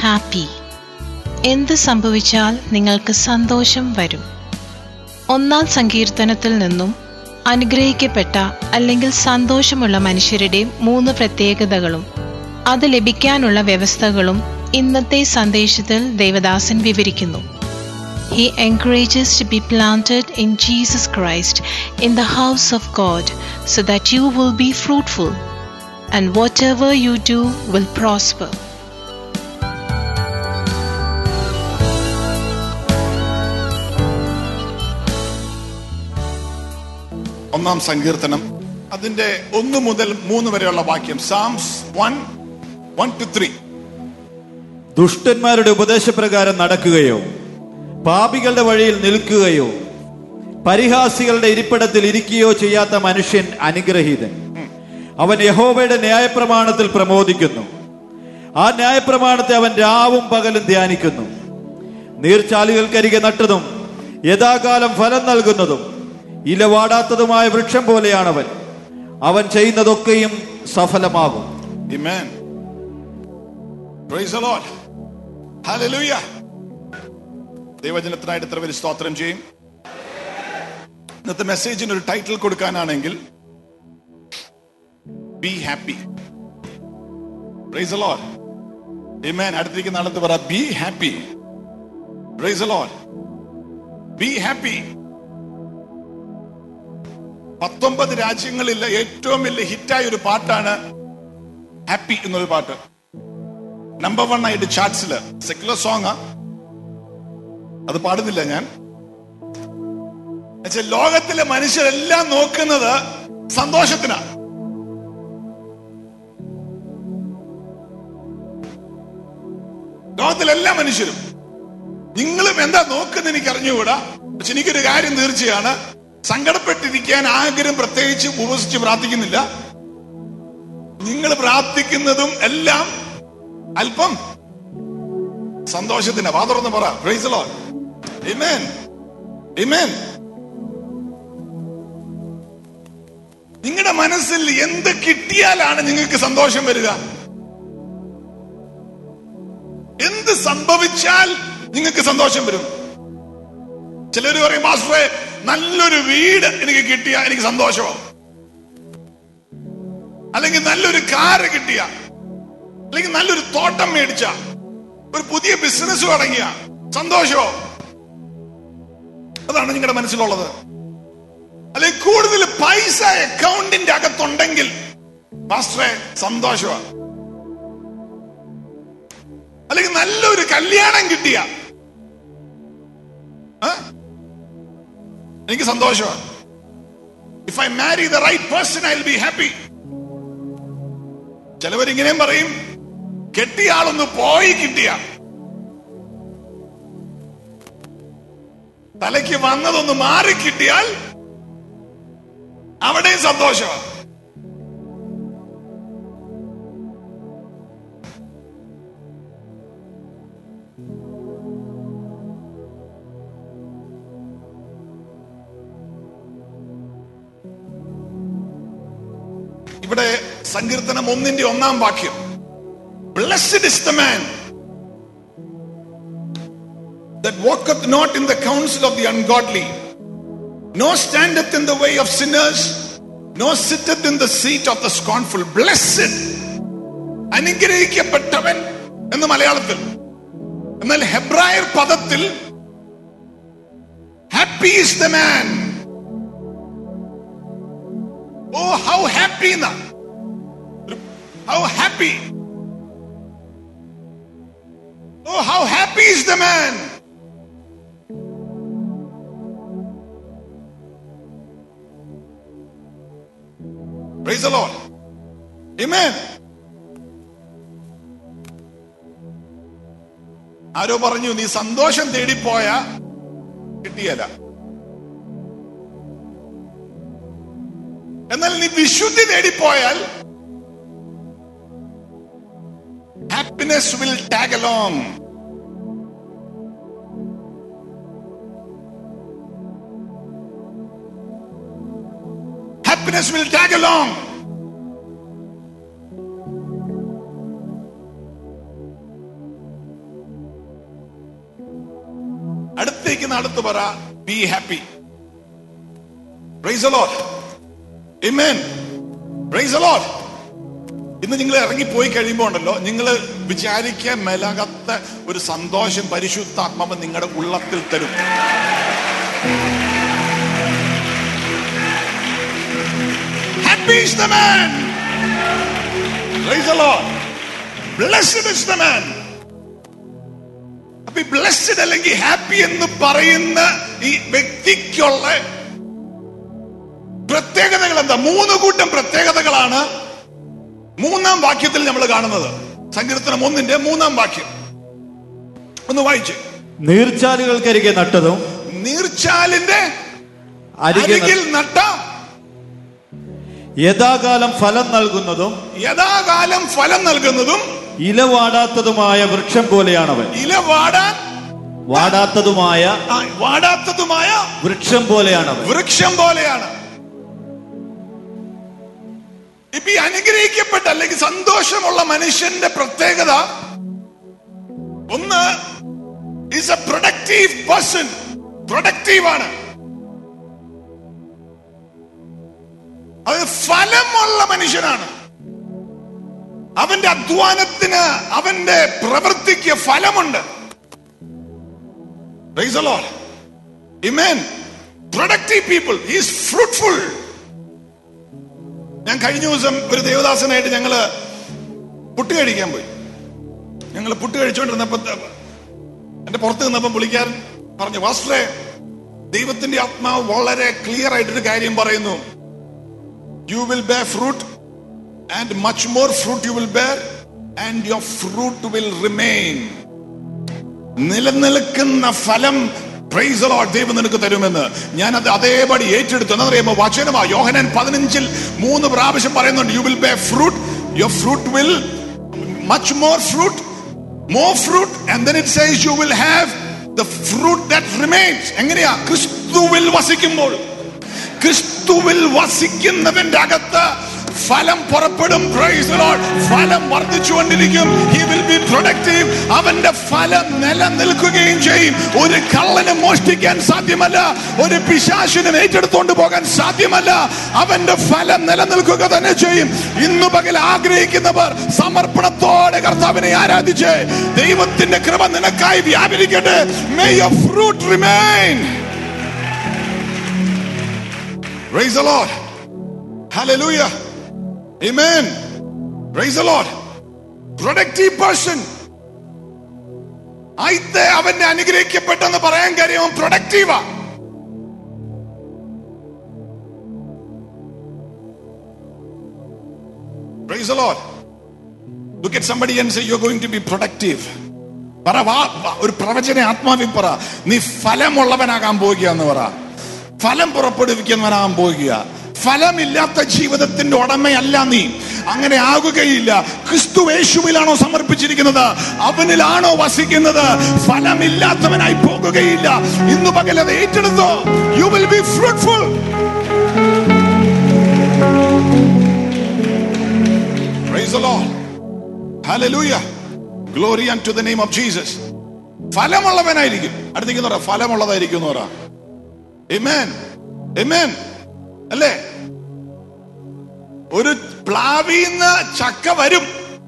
Happy എന്ത് സംഭവിച്ചാൽ നിങ്ങൾക്ക് സന്തോഷം വരും ഒന്നാം സങ്കീർത്തനത്തിൽ നിന്നും അനുഗ്രഹിക്കപ്പെട്ട അല്ലെങ്കിൽ സന്തോഷമുള്ള മനുഷ്യരുടെ മൂന്ന് പ്രത്യേകതകളും അത് ലഭിക്കാനുള്ള വ്യവസ്ഥകളും ഇന്നത്തെ സന്ദേശത്തിൽ ദേവദാസൻ വിവരിക്കുന്നു He encourages to be planted in Jesus Christ in the house of God so that you will be fruitful and whatever you do will prosper. ഒന്നാം സങ്കീർത്തനം അതിന്റെ ഒന്ന് മുതൽ മൂന്ന് വരെയുള്ള വാക്യം Psalms one one two three ദുഷ്ടന്മാരുടെ ഉപദേശപ്രകാരം നടക്കുകയോ പാപികളുടെ വഴിയിൽ നിൽക്കുകയോ പരിഹാസികളുടെ ഇരിപ്പിടത്തിൽ ഇരിക്കുകയോ ചെയ്യാത്ത മനുഷ്യൻ അനുഗ്രഹീതൻ അവൻ യഹോവയുടെ ന്യായപ്രമാണത്തിൽ പ്രമോദിക്കുന്നു ആ ന്യായപ്രമാണത്തെ അവൻ രാവും പകലും ധ്യാനിക്കുന്നു നീർച്ചാലുകൾക്കരികെ നട്ടതും യഥാകാലം ഫലം നൽകുന്നതും ഇലവാടാത്തതുമായ വൃക്ഷം പോലെയാണവൻ അവൻ ചെയ്യുന്നതൊക്കെയും സഫലമാകും Amen. Praise the Lord. Hallelujah. ദൈവജനത്തിനായിട്ട് ഇത്ര വലിയ സ്തോത്രം ചെയ്യും ഇന്നത്തെ മെസ്സേജിന് ഒരു ടൈറ്റിൽ കൊടുക്കാനാണെങ്കിൽ be happy praise lord Amen. അടുത്തിരിക്കുന്ന ആളത്ത് പറ be happy praise lord be happy പത്തൊമ്പത് രാജ്യങ്ങളിൽ ഏറ്റവും വലിയ ഹിറ്റായ ഒരു പാട്ടാണ് ഹാപ്പി എന്നൊരു പാട്ട് നമ്പർ വൺ ആയിട്ട് ചാർട്സില് സെക്യുലർ സോങ് അത് പാടുന്നില്ല ഞാൻ എന്നുവെച്ചാൽ ലോകത്തിലെ മനുഷ്യരെല്ലാം നോക്കുന്നത് സന്തോഷത്തിനാണ് ലോകത്തിലെ എല്ലാ മനുഷ്യരും നിങ്ങളും എന്താ നോക്കുന്നത് എനിക്ക് അറിഞ്ഞുകൂടാ പക്ഷെ എനിക്കൊരു കാര്യം തീർച്ചയാണ് സങ്കടപ്പെട്ടിരിക്കാൻ ആഗ്രഹം പ്രത്യേകിച്ച് ഉപസിച്ച് പ്രാർത്ഥിക്കുന്നില്ല നിങ്ങൾ പ്രാർത്ഥിക്കുന്നതും എല്ലാം അല്പം സന്തോഷത്തിന് വാതുറന്ന് പറ പ്രൈസ് ലോർഡ് ആമേൻ ആമേൻ നിങ്ങളുടെ മനസ്സിൽ എന്ത് കിട്ടിയാലാണ് നിങ്ങൾക്ക് സന്തോഷം വരിക എന്ത് സംഭവിച്ചാൽ നിങ്ങൾക്ക് സന്തോഷം വരും ചിലർ പറയും മാസ്റ്ററെ നല്ലൊരു വീട് എനിക്ക് കിട്ടിയ എനിക്ക് സന്തോഷമാവും അല്ലെങ്കിൽ നല്ലൊരു കാറ് കിട്ടിയ അല്ലെങ്കിൽ നല്ലൊരു തോട്ടം മേടിച്ച ഒരു പുതിയ ബിസിനസ് തുടങ്ങിയ സന്തോഷമോ അതാണ് നിങ്ങളുടെ മനസ്സിലുള്ളത് അല്ലെങ്കിൽ കൂടുതൽ പൈസ അക്കൗണ്ടിന്റെ അകത്തുണ്ടെങ്കിൽ പാസ്റ്ററെ സന്തോഷമാണ് അല്ലെങ്കിൽ നല്ലൊരു കല്യാണം കിട്ടിയ ആ? എനിക്ക് സന്തോഷമാണ് if I marry the right person I will be happy ചിലവരിങ്ങനെയും പറയും കെട്ടിയ ആളൊന്ന് പോയി കിട്ടിയ തലയ്ക്ക് വന്നതൊന്ന് മാറി കിട്ടിയാൽ അവിടെയും സന്തോഷമാണ് ഇവിടെ സങ്കീർത്തനം ഒന്നിന്റെ ഒന്നാം വാക്യം blessed is the man that walketh not in the counsel of the ungodly, nor standeth in the way of sinners, nor sitteth in the seat of the scornful. Blessed, അനുഗ്രഹിക്കപ്പെട്ടവൻ എന്ന് മലയാളത്തിൽ എന്നാൽ ഹെബ്രായർ പദത്തിൽ happy is the man oh how happy how happy oh how happy is the man Praise the Lord. Amen. ആരോ പറഞ്ഞു നീ സന്തോഷം തേടിപ്പോയ കിട്ടിയല്ല എന്നാൽ നീ വിശുദ്ധി നേടിപ്പോയാൽ happiness will tag along happiness will tag along. അടുത്തിരിക്കുന്ന അടുത്ത് പറ be happy praise lord Amen. Praise the Lord. ഇന്ന് നിങ്ങൾ ഇറങ്ങിപ്പോയി കഴിയുമ്പോൾ ഉണ്ടല്ലോ നിങ്ങൾ വിചാരിക്കാൻ മേലാകാത്ത ഒരു സന്തോഷം പരിശുദ്ധാത്മാവ് നിങ്ങളുടെ ഉള്ളത്തിൽ തരും Happy is the man. Praise the Lord. Blessed is the man. അപ്പൊ ഈ ബ്ലെസ്ഡ് അല്ലെങ്കിൽ ഹാപ്പി എന്ന് പറയുന്ന ഈ വ്യക്തിക്കുള്ള പ്രത്യേകതകൾ എന്താ മൂന്ന് കൂട്ടം പ്രത്യേകതകളാണ് മൂന്നാം വാക്യത്തിൽ നമ്മൾ കാണുന്നത് സങ്കീർത്തനം ഒന്നിന്റെ മൂന്നാം വാക്യം ഒന്ന് വായിച്ച് നീർച്ചാലുകൾക്കരികെ നട്ടതും നീർച്ചാലിന്റെ അരികെ അരികിൽ നട്ട യഥാകാലം ഫലം നൽകുന്നതും യഥാകാലം ഫലം നൽകുന്നതും ഇല വാടാത്തതുമായ വൃക്ഷം പോലെയാണവൻ ഇല വാടാൻ വാടാത്തതുമായ ആ, വാടാത്തതുമായ വൃക്ഷം പോലെയാണവൻ വൃക്ഷം പോലെയാണ് ഇപ്പൊ ഈ അനുഗ്രഹിക്കപ്പെട്ട അല്ലെങ്കിൽ സന്തോഷമുള്ള മനുഷ്യന്റെ പ്രത്യേകത ഒന്ന് is a productive person productive ആണ് അത് ഫലമുള്ള മനുഷ്യനാണ് അവന്റെ അധ്വാനത്തിന് അവന്റെ പ്രവൃത്തിക്ക് ഫലമുണ്ട് Praise the Lord. Amen. Productive people. He is fruitful. ഞാൻ കഴിഞ്ഞ ദിവസം ഒരു ദേവദാസനായിട്ട് ഞങ്ങള് പുട്ട് കഴിക്കാൻ പോയി ഞങ്ങൾ പുട്ട് കഴിച്ചുകൊണ്ടിരുന്നപ്പോ എന്റെ പുറത്ത് നിന്നപ്പോ പുള്ളിക്കാരൻ പറഞ്ഞു വാസ്റ്ററെ ദൈവത്തിന്റെ ആത്മാവ് വളരെ ക്ലിയർ ആയിട്ടൊരു കാര്യം പറയുന്നു you will bear fruit and much more fruit you will bear and your fruit will remain നിലനിൽക്കുന്ന ഫലം പ്രൈസ് ലോർഡ് ദൈവം നിനക്ക് തരുമെന്ന് ഞാൻ അത് അതേപടി ഏറ്റെടുത്തു എന്താ പറയുമ്പോ വചനമാ യോഹനൻ പതിനഞ്ചിൽ മൂന്ന് പ്രാവശ്യം പറയുന്നുണ്ട് you will bear fruit your fruit will much more fruit more fruit and then it says you will have the fruit that remains എങ്ങനെയാ ക്രിസ്തുവിൽ വസിക്കുമ്പോൾ ക്രിസ്തുവിൽ വസിക്കുന്നവന്റെ അകത്ത് ഫലം പുറപ്പെടും Praise the Lord. ഫലം വർദ്ധിച്ചുകൊണ്ടിരിക്കും ഹി വിൽ ബി പ്രൊഡക്റ്റീവ് അവന്റെ ഫലം നിലനിൽക്കുകയും ചെയ്യും ഒരു കള്ളന് മോഷ്ടിക്കാൻ സാധ്യമല്ല ഒരു പിശാശിനും ഏറ്റെടുത്തുകൊണ്ട് പോകാൻ സാധ്യമല്ല അവന്റെ ഫലം നിലനിൽക്കുക തന്നെ ചെയ്യും ഇന്നു പകൽ ആഗ്രഹിക്കുന്നവർ സമർപ്പണത്തോടെ കർത്താവിനെ ആരാധിച്ച് ദൈവത്തിന്റെ കൃപ നിനക്കായി വ്യാപരിക്കട്ടെ may your fruit remain Praise the Lord. Hallelujah. Amen. Praise the Lord. Productive person. ആയിത്തെ അവന്റെ അനുഗ്രഹിക്കപ്പെട്ടെന്ന് പറയാൻ കാര്യം അവൻ പ്രൊഡക്റ്റീവാ Praise the Lord. Look at somebody and say, You're going to be productive. പറ വാ വാ, ഒരു പ്രവചന ആത്മാവിൽ പറ നീ ഫലമുള്ളവനാകാൻ പോകുക എന്ന് പറ ഫലം പുറപ്പെടുവിക്കുന്നവനാകാൻ പോകുക ഫലമില്ലാത്ത ജീവിതത്തിന്റെ ഉടമയല്ല നീ അങ്ങനെ ആകുകയില്ല ക്രിസ്തു യേശുവിലാണോ സമർപ്പിച്ചിരിക്കുന്നത് അവനിലാണോ വസിക്കുന്നത് ഫലമില്ലാത്തവനായി പോകുകയില്ല ഇന്ന് പകൽ അത് ഏറ്റെടുത്തോ you will be fruitful Praise the Lord. Hallelujah. Glory unto the name of Jesus. ഫലമുള്ളവനായിരിക്കും അടുത്തേക്ക് പറ ഫലമുള്ളതായിരിക്കും എന്ന് പറ Amen. Amen. അല്ലേ ഒരു പ്ലാവിന്ന് ചക്ക വരും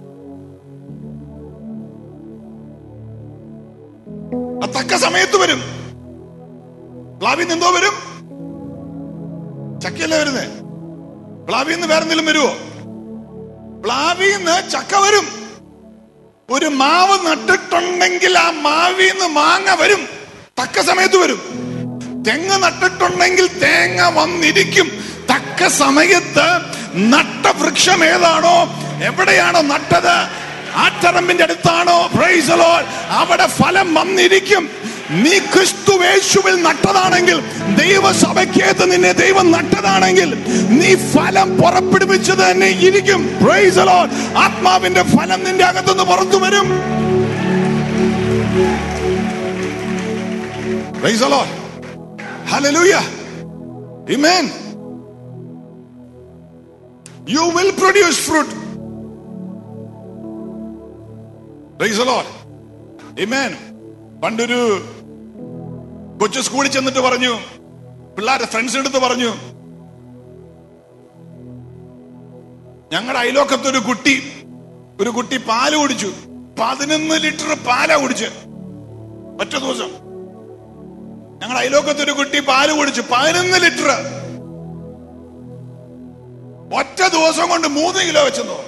ആ തക്ക സമയത്ത് വരും പ്ലാവിന്ന് എന്തോ വരും ചക്കയല്ലേ വരുന്നേ പ്ലാവിന്ന് വേറെന്തെങ്കിലും വരുമോ പ്ലാവിന്ന് ചക്ക വരും ഒരു മാവ് നട്ടിട്ടുണ്ടെങ്കിൽ ആ മാവിന്ന് മാങ്ങ വരും തക്ക സമയത്ത് വരും തെങ്ങ് നട്ടിട്ടുണ്ടെങ്കിൽ തേങ്ങ വന്നിരിക്കും തക്ക സമയത്ത് നട്ട വൃക്ഷം ഏതാണോ എവിടെയാണോ നട്ടത് ആറ്ററമ്പിന്റെ അടുത്താണോ Praise the Lord. അവിടെ ഫലം വന്നിരിക്കും നീ ക്രിസ്തു യേശുവിൽ നട്ടതാണെങ്കിൽ ദൈവസഭയ്ക്കകത്ത് നിന്നെ ദൈവം നട്ടതാണെങ്കിൽ നീ ഫലം പുറപ്പെടുവിച്ചത് തന്നെ ഇരിക്കും Praise the Lord. ആത്മാവിന്റെ ഫലം നിന്റെ അകത്തുനിന്ന് പുറത്തു വരും Praise the Lord. Hallelujah. Amen. You will produce fruit. Praise the Lord. Amen. പണ്ടൊരു കൊച്ചു സ്കൂളിൽ ചെന്നിട്ട് പറഞ്ഞു പിള്ളേരുടെ ഫ്രണ്ട്സിന്റെ അടുത്ത് പറഞ്ഞു ഞങ്ങളുടെ അയലോക്കത്തൊരു കുട്ടി ഒരു കുട്ടി പാല് കുടിച്ചു പതിനൊന്ന് ലിറ്റർ പാലാ കുടിച്ച് ഒറ്റ ദിവസം ഞങ്ങളുടെ അയലോക്കത്തൊരു കുട്ടി പാല് കുടിച്ചു പതിനൊന്ന് ലിറ്റർ ഒറ്റ ദിവസം കൊണ്ട് മൂന്ന് കിലോ വെച്ചെന്നോ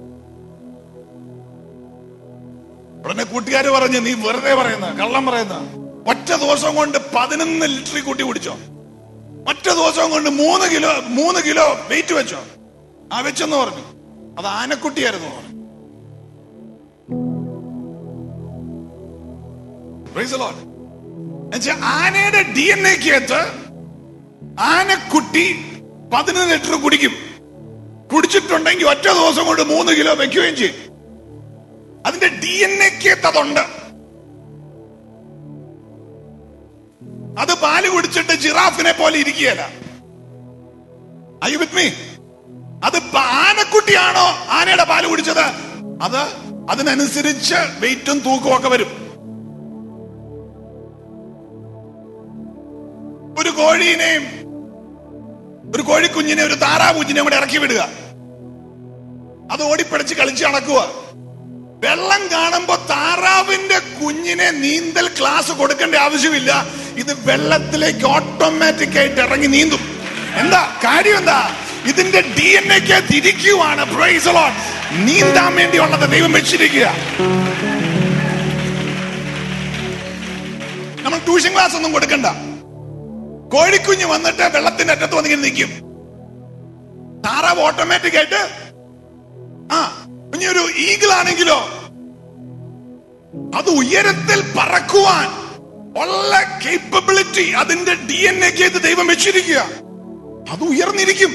ഉടനെ കൂട്ടുകാര് പറഞ്ഞു നീ വെറുതെ പറയുന്ന കള്ളം പറയുന്ന ഒറ്റ ദിവസം കൊണ്ട് പതിനൊന്ന് ലിറ്റർ കൂട്ടി കുടിച്ചോ ഒറ്റ ദിവസം കൊണ്ട് മൂന്ന് കിലോ മൂന്ന് കിലോ വെയിറ്റ് വെച്ചോ ആ വെച്ചെന്ന് പറഞ്ഞു അത് ആനക്കുട്ടിയായിരുന്നു പറഞ്ഞു Praise the Lord. എന്നുവെച്ചാ ആനയുടെ ഡി എൻ എക്കകത്ത് ആനക്കുട്ടി പതിനൊന്ന് ലിറ്റർ കുടിക്കും കുടിച്ചിട്ടുണ്ടെങ്കിൽ ഒറ്റ ദിവസം കൊണ്ട് മൂന്ന് കിലോ വെക്കുകയും ചെയ്യും അതിന്റെ ഡി എൻ എക്കകത്ത് അതുണ്ട് അത് പാല് കുടിച്ചിട്ട് ജിറാഫിനെ പോലെ ഇരിക്കുകയല്ല അയ്യോ വിത്ത് മീ അത് പ- ആനക്കുട്ടിയാണോ ആനയുടെ പാല് കുടിച്ചത് അത് അതിനനുസരിച്ച് വെയിറ്റും തൂക്കവും ഒക്കെ വരും ഒരു കോഴീനെയും ഒരു കോഴിക്കുഞ്ഞിനെ ഒരു താറാവ് കുഞ്ഞിനെ കൂടെ ഇറക്കി വിടുക അത് ഓടിപ്പിടിച്ച് കളിച്ച് നടക്കുക വെള്ളം കാണുമ്പോ താറാവിന്റെ കുഞ്ഞിനെ നീന്തൽ ക്ലാസ് കൊടുക്കേണ്ട ആവശ്യമില്ല ഇത് വെള്ളത്തിലേക്ക് ഓട്ടോമാറ്റിക് ആയിട്ട് ഇറങ്ങി നീന്തും എന്താ കാര്യം എന്താ ഇതിന്റെ ഡി എൻ എക്ക് തിരിക്കുവാണ് praise the Lord. നീന്താൻ വേണ്ടിയുള്ളത് ദൈവം വെച്ചിരിക്കുക നമ്മൾ ട്യൂഷൻ ക്ലാസ് ഒന്നും കൊടുക്കണ്ട കോഴിക്കുഞ്ഞ് വന്നിട്ട് വെള്ളത്തിന്റെ അറ്റത്ത് വന്നിങ്ങനെ നിൽക്കും താറാവ് ഓട്ടോമാറ്റിക് ആയിട്ട് ആ ഇനി ഒരു ഈഗിൾ ആണെങ്കിലോ അത് ഉയരത്തിൽ പറക്കുവാൻ ഉള്ള കേപ്പബിലിറ്റി അതിന്റെ ഡി എൻ എക്ക് ദൈവം വെച്ചിരിക്കുക അത് ഉയർന്നിരിക്കും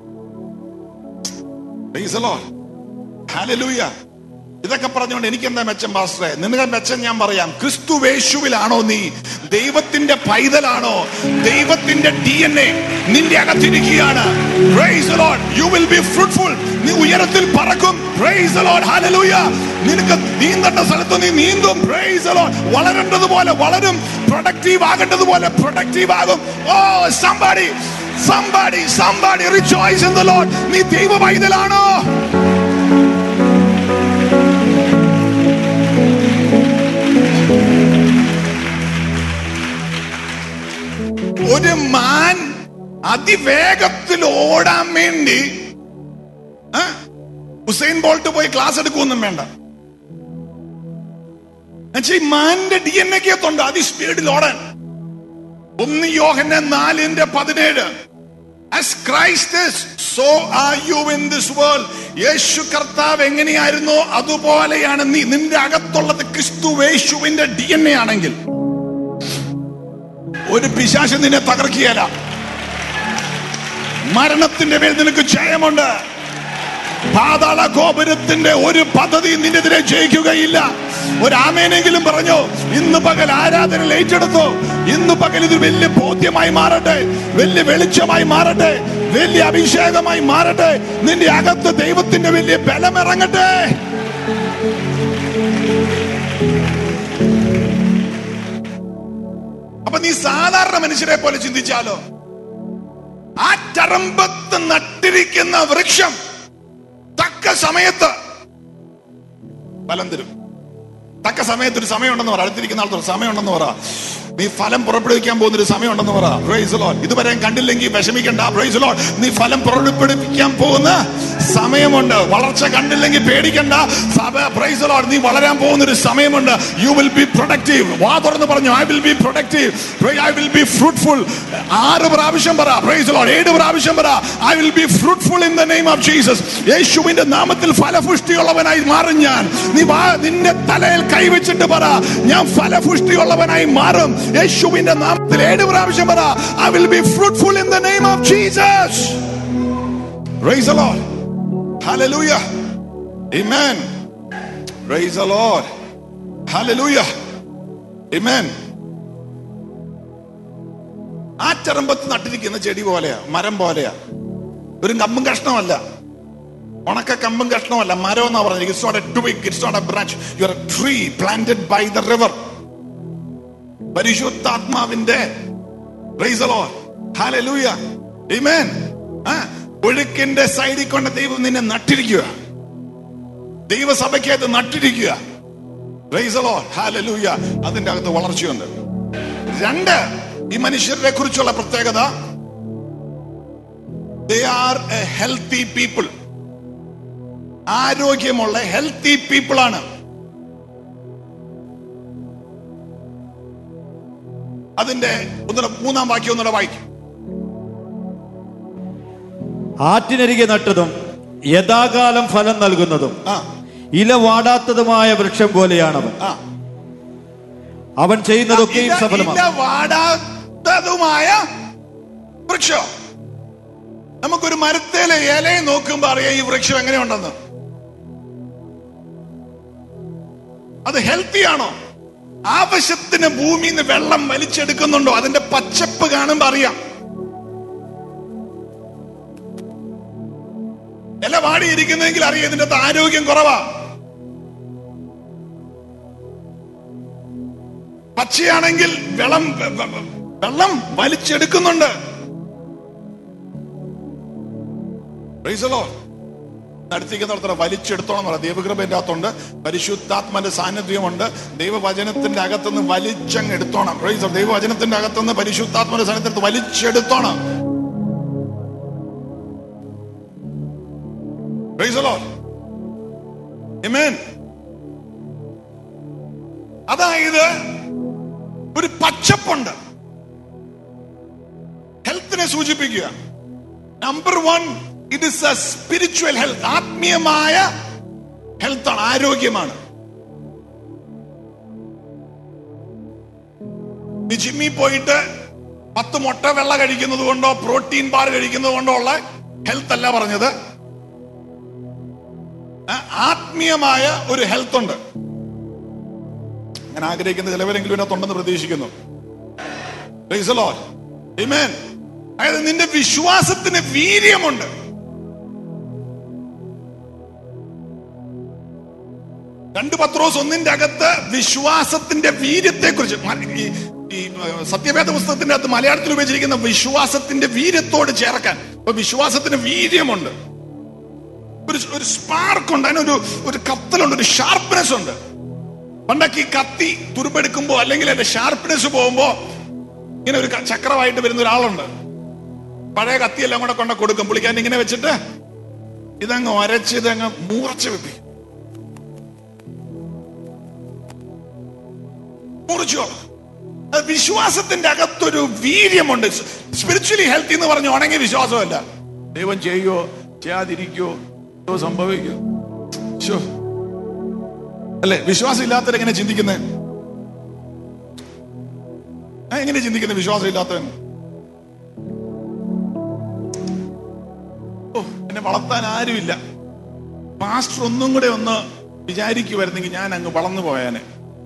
Praise the Lord. Hallelujah. ഇതൊക്കെ പറഞ്ഞുകൊണ്ട് എനിക്ക് എന്താ മെച്ചം പാസ്റ്ററെ നിങ്ങളുടെ മെച്ചം ഞാൻ പറയാം ക്രിസ്തു വേശുവിലാണോ നീ ദൈവത്തിന്റെ പൈതലാണോ ദൈവത്തിന്റെ ഡി എൻ എ നിന്റെ അകത്തിരിക്കുകയാണ് യു വിൽ ബി ഫ്രൂട്ട്ഫുൾ നീ ഉയരത്തിൽ പറക്കും Praise the Lord. Hallelujah. നിനക്ക് നീന്തേണ്ട സ്ഥലത്ത് നീ നീന്തും Praise the Lord. വളരേണ്ടതുപോലെ വളരും പ്രൊഡക്റ്റീവ് ആകേണ്ടതുപോലെ പ്രൊഡക്റ്റീവ് ആകും oh somebody somebody somebody rejoice in the Lord നീ ദൈവ പൈതലാണോ ഒരു മാൻ അതിവേഗത്തിൽ ഓടാൻ വേണ്ടി ആ, ഹുസൈൻ ബോൾട്ട് പോയി ക്ലാസ് എടുക്കൊന്നും വേണ്ട എന്നുവെച്ചാ ഈ മാന്റെ ഡി എൻ എക്കകത്തുണ്ട് അതി സ്പീഡിൽ ഓടാൻ ഒന്ന് യോഹന്റെ നാലിന്റെ പതിനേഴ് As Christ is, so are you in this world. യേശു കർത്താവ് എങ്ങനെയായിരുന്നോ അതുപോലെയാണ് നീ നിന്റെ അകത്തുള്ളത് ക്രിസ്തു യേശുവിന്റെ ഡി എൻ എ ആണെങ്കിൽ ഒരു പിശാശം നിന്നെ തകർക്കുകയല്ല മരണത്തിന്റെ മേൽ നിനക്ക് ജയമുണ്ട് പാതാള ഗോപുരത്തിന്റെ ഒരു പദ്ധതി നിന്നെതിരെ ജയിക്കുകയില്ല ഒരു ആമേനെങ്കിലും പറഞ്ഞു ഇന്ന് പകൽ ആരാധന ഏറ്റെടുത്തു ഇന്ന് പകൽ ഇത് വലിയ ബോധ്യമായി മാറട്ടെ വലിയ വെളിച്ചമായി മാറട്ടെ വലിയ അഭിഷേകമായി മാറട്ടെ നിന്റെ അകത്ത് ദൈവത്തിന്റെ വലിയ ബലം ഇറങ്ങട്ടെ അപ്പൊ നീ സാധാരണ മനുഷ്യരെ പോലെ ചിന്തിച്ചാലോ ആ ചറമ്പത്ത് നട്ടിരിക്കുന്ന വൃക്ഷം തക്ക സമയത്ത് ഫലം തരും തക്ക സമയത്ത് ഒരു സമയമുണ്ടെന്ന് പറ അടുത്തിരിക്കുന്ന ആൾക്കാർ സമയമുണ്ടെന്ന് പറ നീ ഫലം പുറപ്പെടുവിക്കാൻ പോകുന്ന ഒരു സമയമുണ്ടെന്ന് പറ പ്രൈസ് ലോഡ് ഇതുവരെ കണ്ടില്ലെങ്കിൽ വിഷമിക്കണ്ട പ്രൈസ് ലോഡ് നീ ഫലം പുറപ്പെടുവിക്കാൻ പോകുന്ന സമയമുണ്ട് വളർച്ച കണ്ടില്ലെങ്കിൽ പേടിക്കണ്ട സഭ പ്രൈസ് ലോഡ് നീ വളരാൻ പോകുന്ന ഒരു സമയമുണ്ട് യു വിൽ ബി പ്രൊഡക്റ്റീവ് വാ തുറന്ന് പറഞ്ഞു I will be productive I will be fruitful ആറ് പ്രാവശ്യം പറ പ്രൈസ് ലോഡ് ഏഴ് പ്രാവശ്യം പറ I will be fruitful in the name of Jesus യേശുവിന്റെ നാമത്തിൽ ഫലപുഷ്ടിയുള്ളവനായി മാറും ഞാൻ നീ വാ നിന്റെ തലയിൽ കൈവച്ചിട്ട് പറ ഞാൻ ഫലപുഷ്ടിയുള്ളവനായി മാറും യേശുവിന്റെ നാമത്തിൽ ഏഴ് പ്രാവശ്യം പറ I will be fruitful in the name of Jesus praise the Lord hallelujah amen praise the Lord hallelujah amen ആ ചെറുമ്പത്ത് നട്ടിരിക്കുന്ന ചെടി പോലെയാ മരം പോലെയാ ഒരു കമ്പും കഷ്ണമല്ല ഉണക്ക കമ്പും കഷ്ണമല്ല മരം എന്നാ പറഞ്ഞത് it's not a twig it's not a branch you are a tree planted by the river പരിശുദ്ധാത്മാവിന്റെ Praise the Lord. Hallelujah. Amen. ആ, ഒഴുക്കിന്റെ സൈഡിൽ കൊണ്ട് ദൈവം നിന്നെ നട്ടിരിക്കുക ദൈവസഭയ്ക്കകത്ത് നട്ടിരിക്കുക Praise the Lord. Hallelujah. അതിന്റെ അകത്ത് വളർച്ചയുണ്ട് രണ്ട് ഈ മനുഷ്യരെ കുറിച്ചുള്ള പ്രത്യേകത they are a healthy people ആരോഗ്യമുള്ള ഹെൽത്തി പീപ്പിൾ ആണ് അതിന്റെ ഒന്നുകൂടെ മൂന്നാം വാക്യം ഒന്നുകൂടെ വായിക്കും ആറ്റിനരികെ നട്ടതും യഥാകാലം ഫലം നൽകുന്നതും ആ ഇല വാടാത്തതുമായ വൃക്ഷം പോലെയാണവൻ ആ അവൻ ചെയ്യുന്നതൊക്കെയും ഇല- സഫലമാണ് ഇല വാടാത്തതുമായ വൃക്ഷം നമുക്കൊരു മരത്തേലെ ഇലയെ നോക്കുമ്പോ അറിയാം ഈ വൃക്ഷം എങ്ങനെയുണ്ടെന്ന് അത് ഹെൽത്തി ആണോ ആവശ്യത്തിന് ഭൂമിയിൽ നിന്ന് വെള്ളം വലിച്ചെടുക്കുന്നുണ്ടോ അതിന്റെ പച്ചപ്പ് കാണുമ്പോ അറിയാം ഇല വാടിയിരിക്കുന്നെങ്കിൽ അറിയാം ഇതിന്റെ അകത്ത് ആരോഗ്യം കുറവാ പച്ചയാണെങ്കിൽ വെള്ളം വെ- വെ- വെ- വെള്ളം വലിച്ചെടുക്കുന്നുണ്ട് Praise the Lord. അടുത്തേക്ക് നടത്തണം വലിച്ചെടുത്തോളം പറയാം ദൈവകൃപന്റെ അകത്തുണ്ട് പരിശുദ്ധാത്മന്റെ സാന്നിധ്യമുണ്ട് ദൈവവചനത്തിന്റെ അകത്തുനിന്ന് വലിച്ചങ്ങ് എടുത്തോണം Praise the Lord. ദൈവവചനത്തിന്റെ അകത്തുനിന്ന് പരിശുദ്ധാത്മന്റെ സാന്നിധ്യത്തിൽ വലിച്ചെടുത്തോണം Praise the Lord. Amen. അതായത് ഒരു പച്ചപ്പുണ്ട് ഹെൽത്തിനെ സൂചിപ്പിക്കുക number one it is a spiritual health ആത്മീയമായ ഹെൽത്താണ് ആരോഗ്യമാണ് നീ ജിമ്മിൽ പോയിട്ട് പത്ത് മുട്ട വെള്ള കഴിക്കുന്നത് കൊണ്ടോ പ്രോട്ടീൻ ബാർ കഴിക്കുന്നത് കൊണ്ടോ ഉള്ള ഹെൽത്ത് അല്ല പറഞ്ഞത് ആ, ആത്മീയമായ ഒരു ഹെൽത്ത് ഉണ്ട് ഞാൻ ആഗ്രഹിക്കുന്ന ചിലവരെങ്കിലും ഇതിനകത്തുണ്ടെന്ന് പ്രതീക്ഷിക്കുന്നു Praise the Lord. Amen. അതായത് നിന്റെ വിശ്വാസത്തിന് വീര്യമുണ്ട് രണ്ട് പത്രോസ് ഒന്നിന്റെ അകത്ത് വിശ്വാസത്തിന്റെ വീര്യത്തെ കുറിച്ച് ഈ ഈ ഏഹ്, സത്യവേദ പുസ്തകത്തിന്റെ അകത്ത് മലയാളത്തിൽ ഉപയോഗിച്ചിരിക്കുന്ന വിശ്വാസത്തിന്റെ വീര്യത്തോട് ചേർക്കാൻ അപ്പൊ വിശ്വാസത്തിന് വീര്യമുണ്ട് ഒരു ഒരു സ്പാർക്ക് ഉണ്ട് അതിനൊരു ഒരു കത്തലുണ്ട് ഒരു ഷാർപ്നെസ് ഉണ്ട് പണ്ടൊക്കെ ഈ കത്തി തുരുമ്പെടുക്കുമ്പോ അല്ലെങ്കിൽ അതിന്റെ ഷാർപ്നെസ് പോകുമ്പോ ഇങ്ങനെ ഒരു ക- ചക്രമായിട്ട് വരുന്ന ഒരാളുണ്ട് പഴയ കത്തിയെല്ലാം കൂടെ കൊണ്ട് കൊടുക്കും പുള്ളിക്കാൻ ഇങ്ങനെ വെച്ചിട്ട് ഇതങ്ങ് ഒരച്ച് ഇതങ്ങ് മൂർച്ച വെപ്പിക്കും മുറിച്ചോ അത് വിശ്വാസത്തിന്റെ അകത്തൊരു വീര്യമുണ്ട് സ്പിരിച്വലി ഹെൽത്തി എന്ന് പറഞ്ഞ് ഉണങ്ങിയ വിശ്വാസമല്ല ദൈവം ചെയ്യോ ചെയ്യാതിരിക്കോ എന്തോ സംഭവിക്കോ ശോ. അല്ലേ വിശ്വാസം ഇല്ലാത്തവരെങ്ങനെ ചിന്തിക്കുന്നത് എങ്ങനെ ചിന്തിക്കുന്നത് വിശ്വാസം ഇല്ലാത്തവൻ ഓ എന്നെ വളർത്താൻ ആരുമില്ല മാസ്റ്റർ ഒന്നും കൂടെ ഒന്ന് വിചാരിക്കുമായിരുന്നെങ്കിൽ ഞാൻ അങ്ങ് വളർന്നു പോയാനെ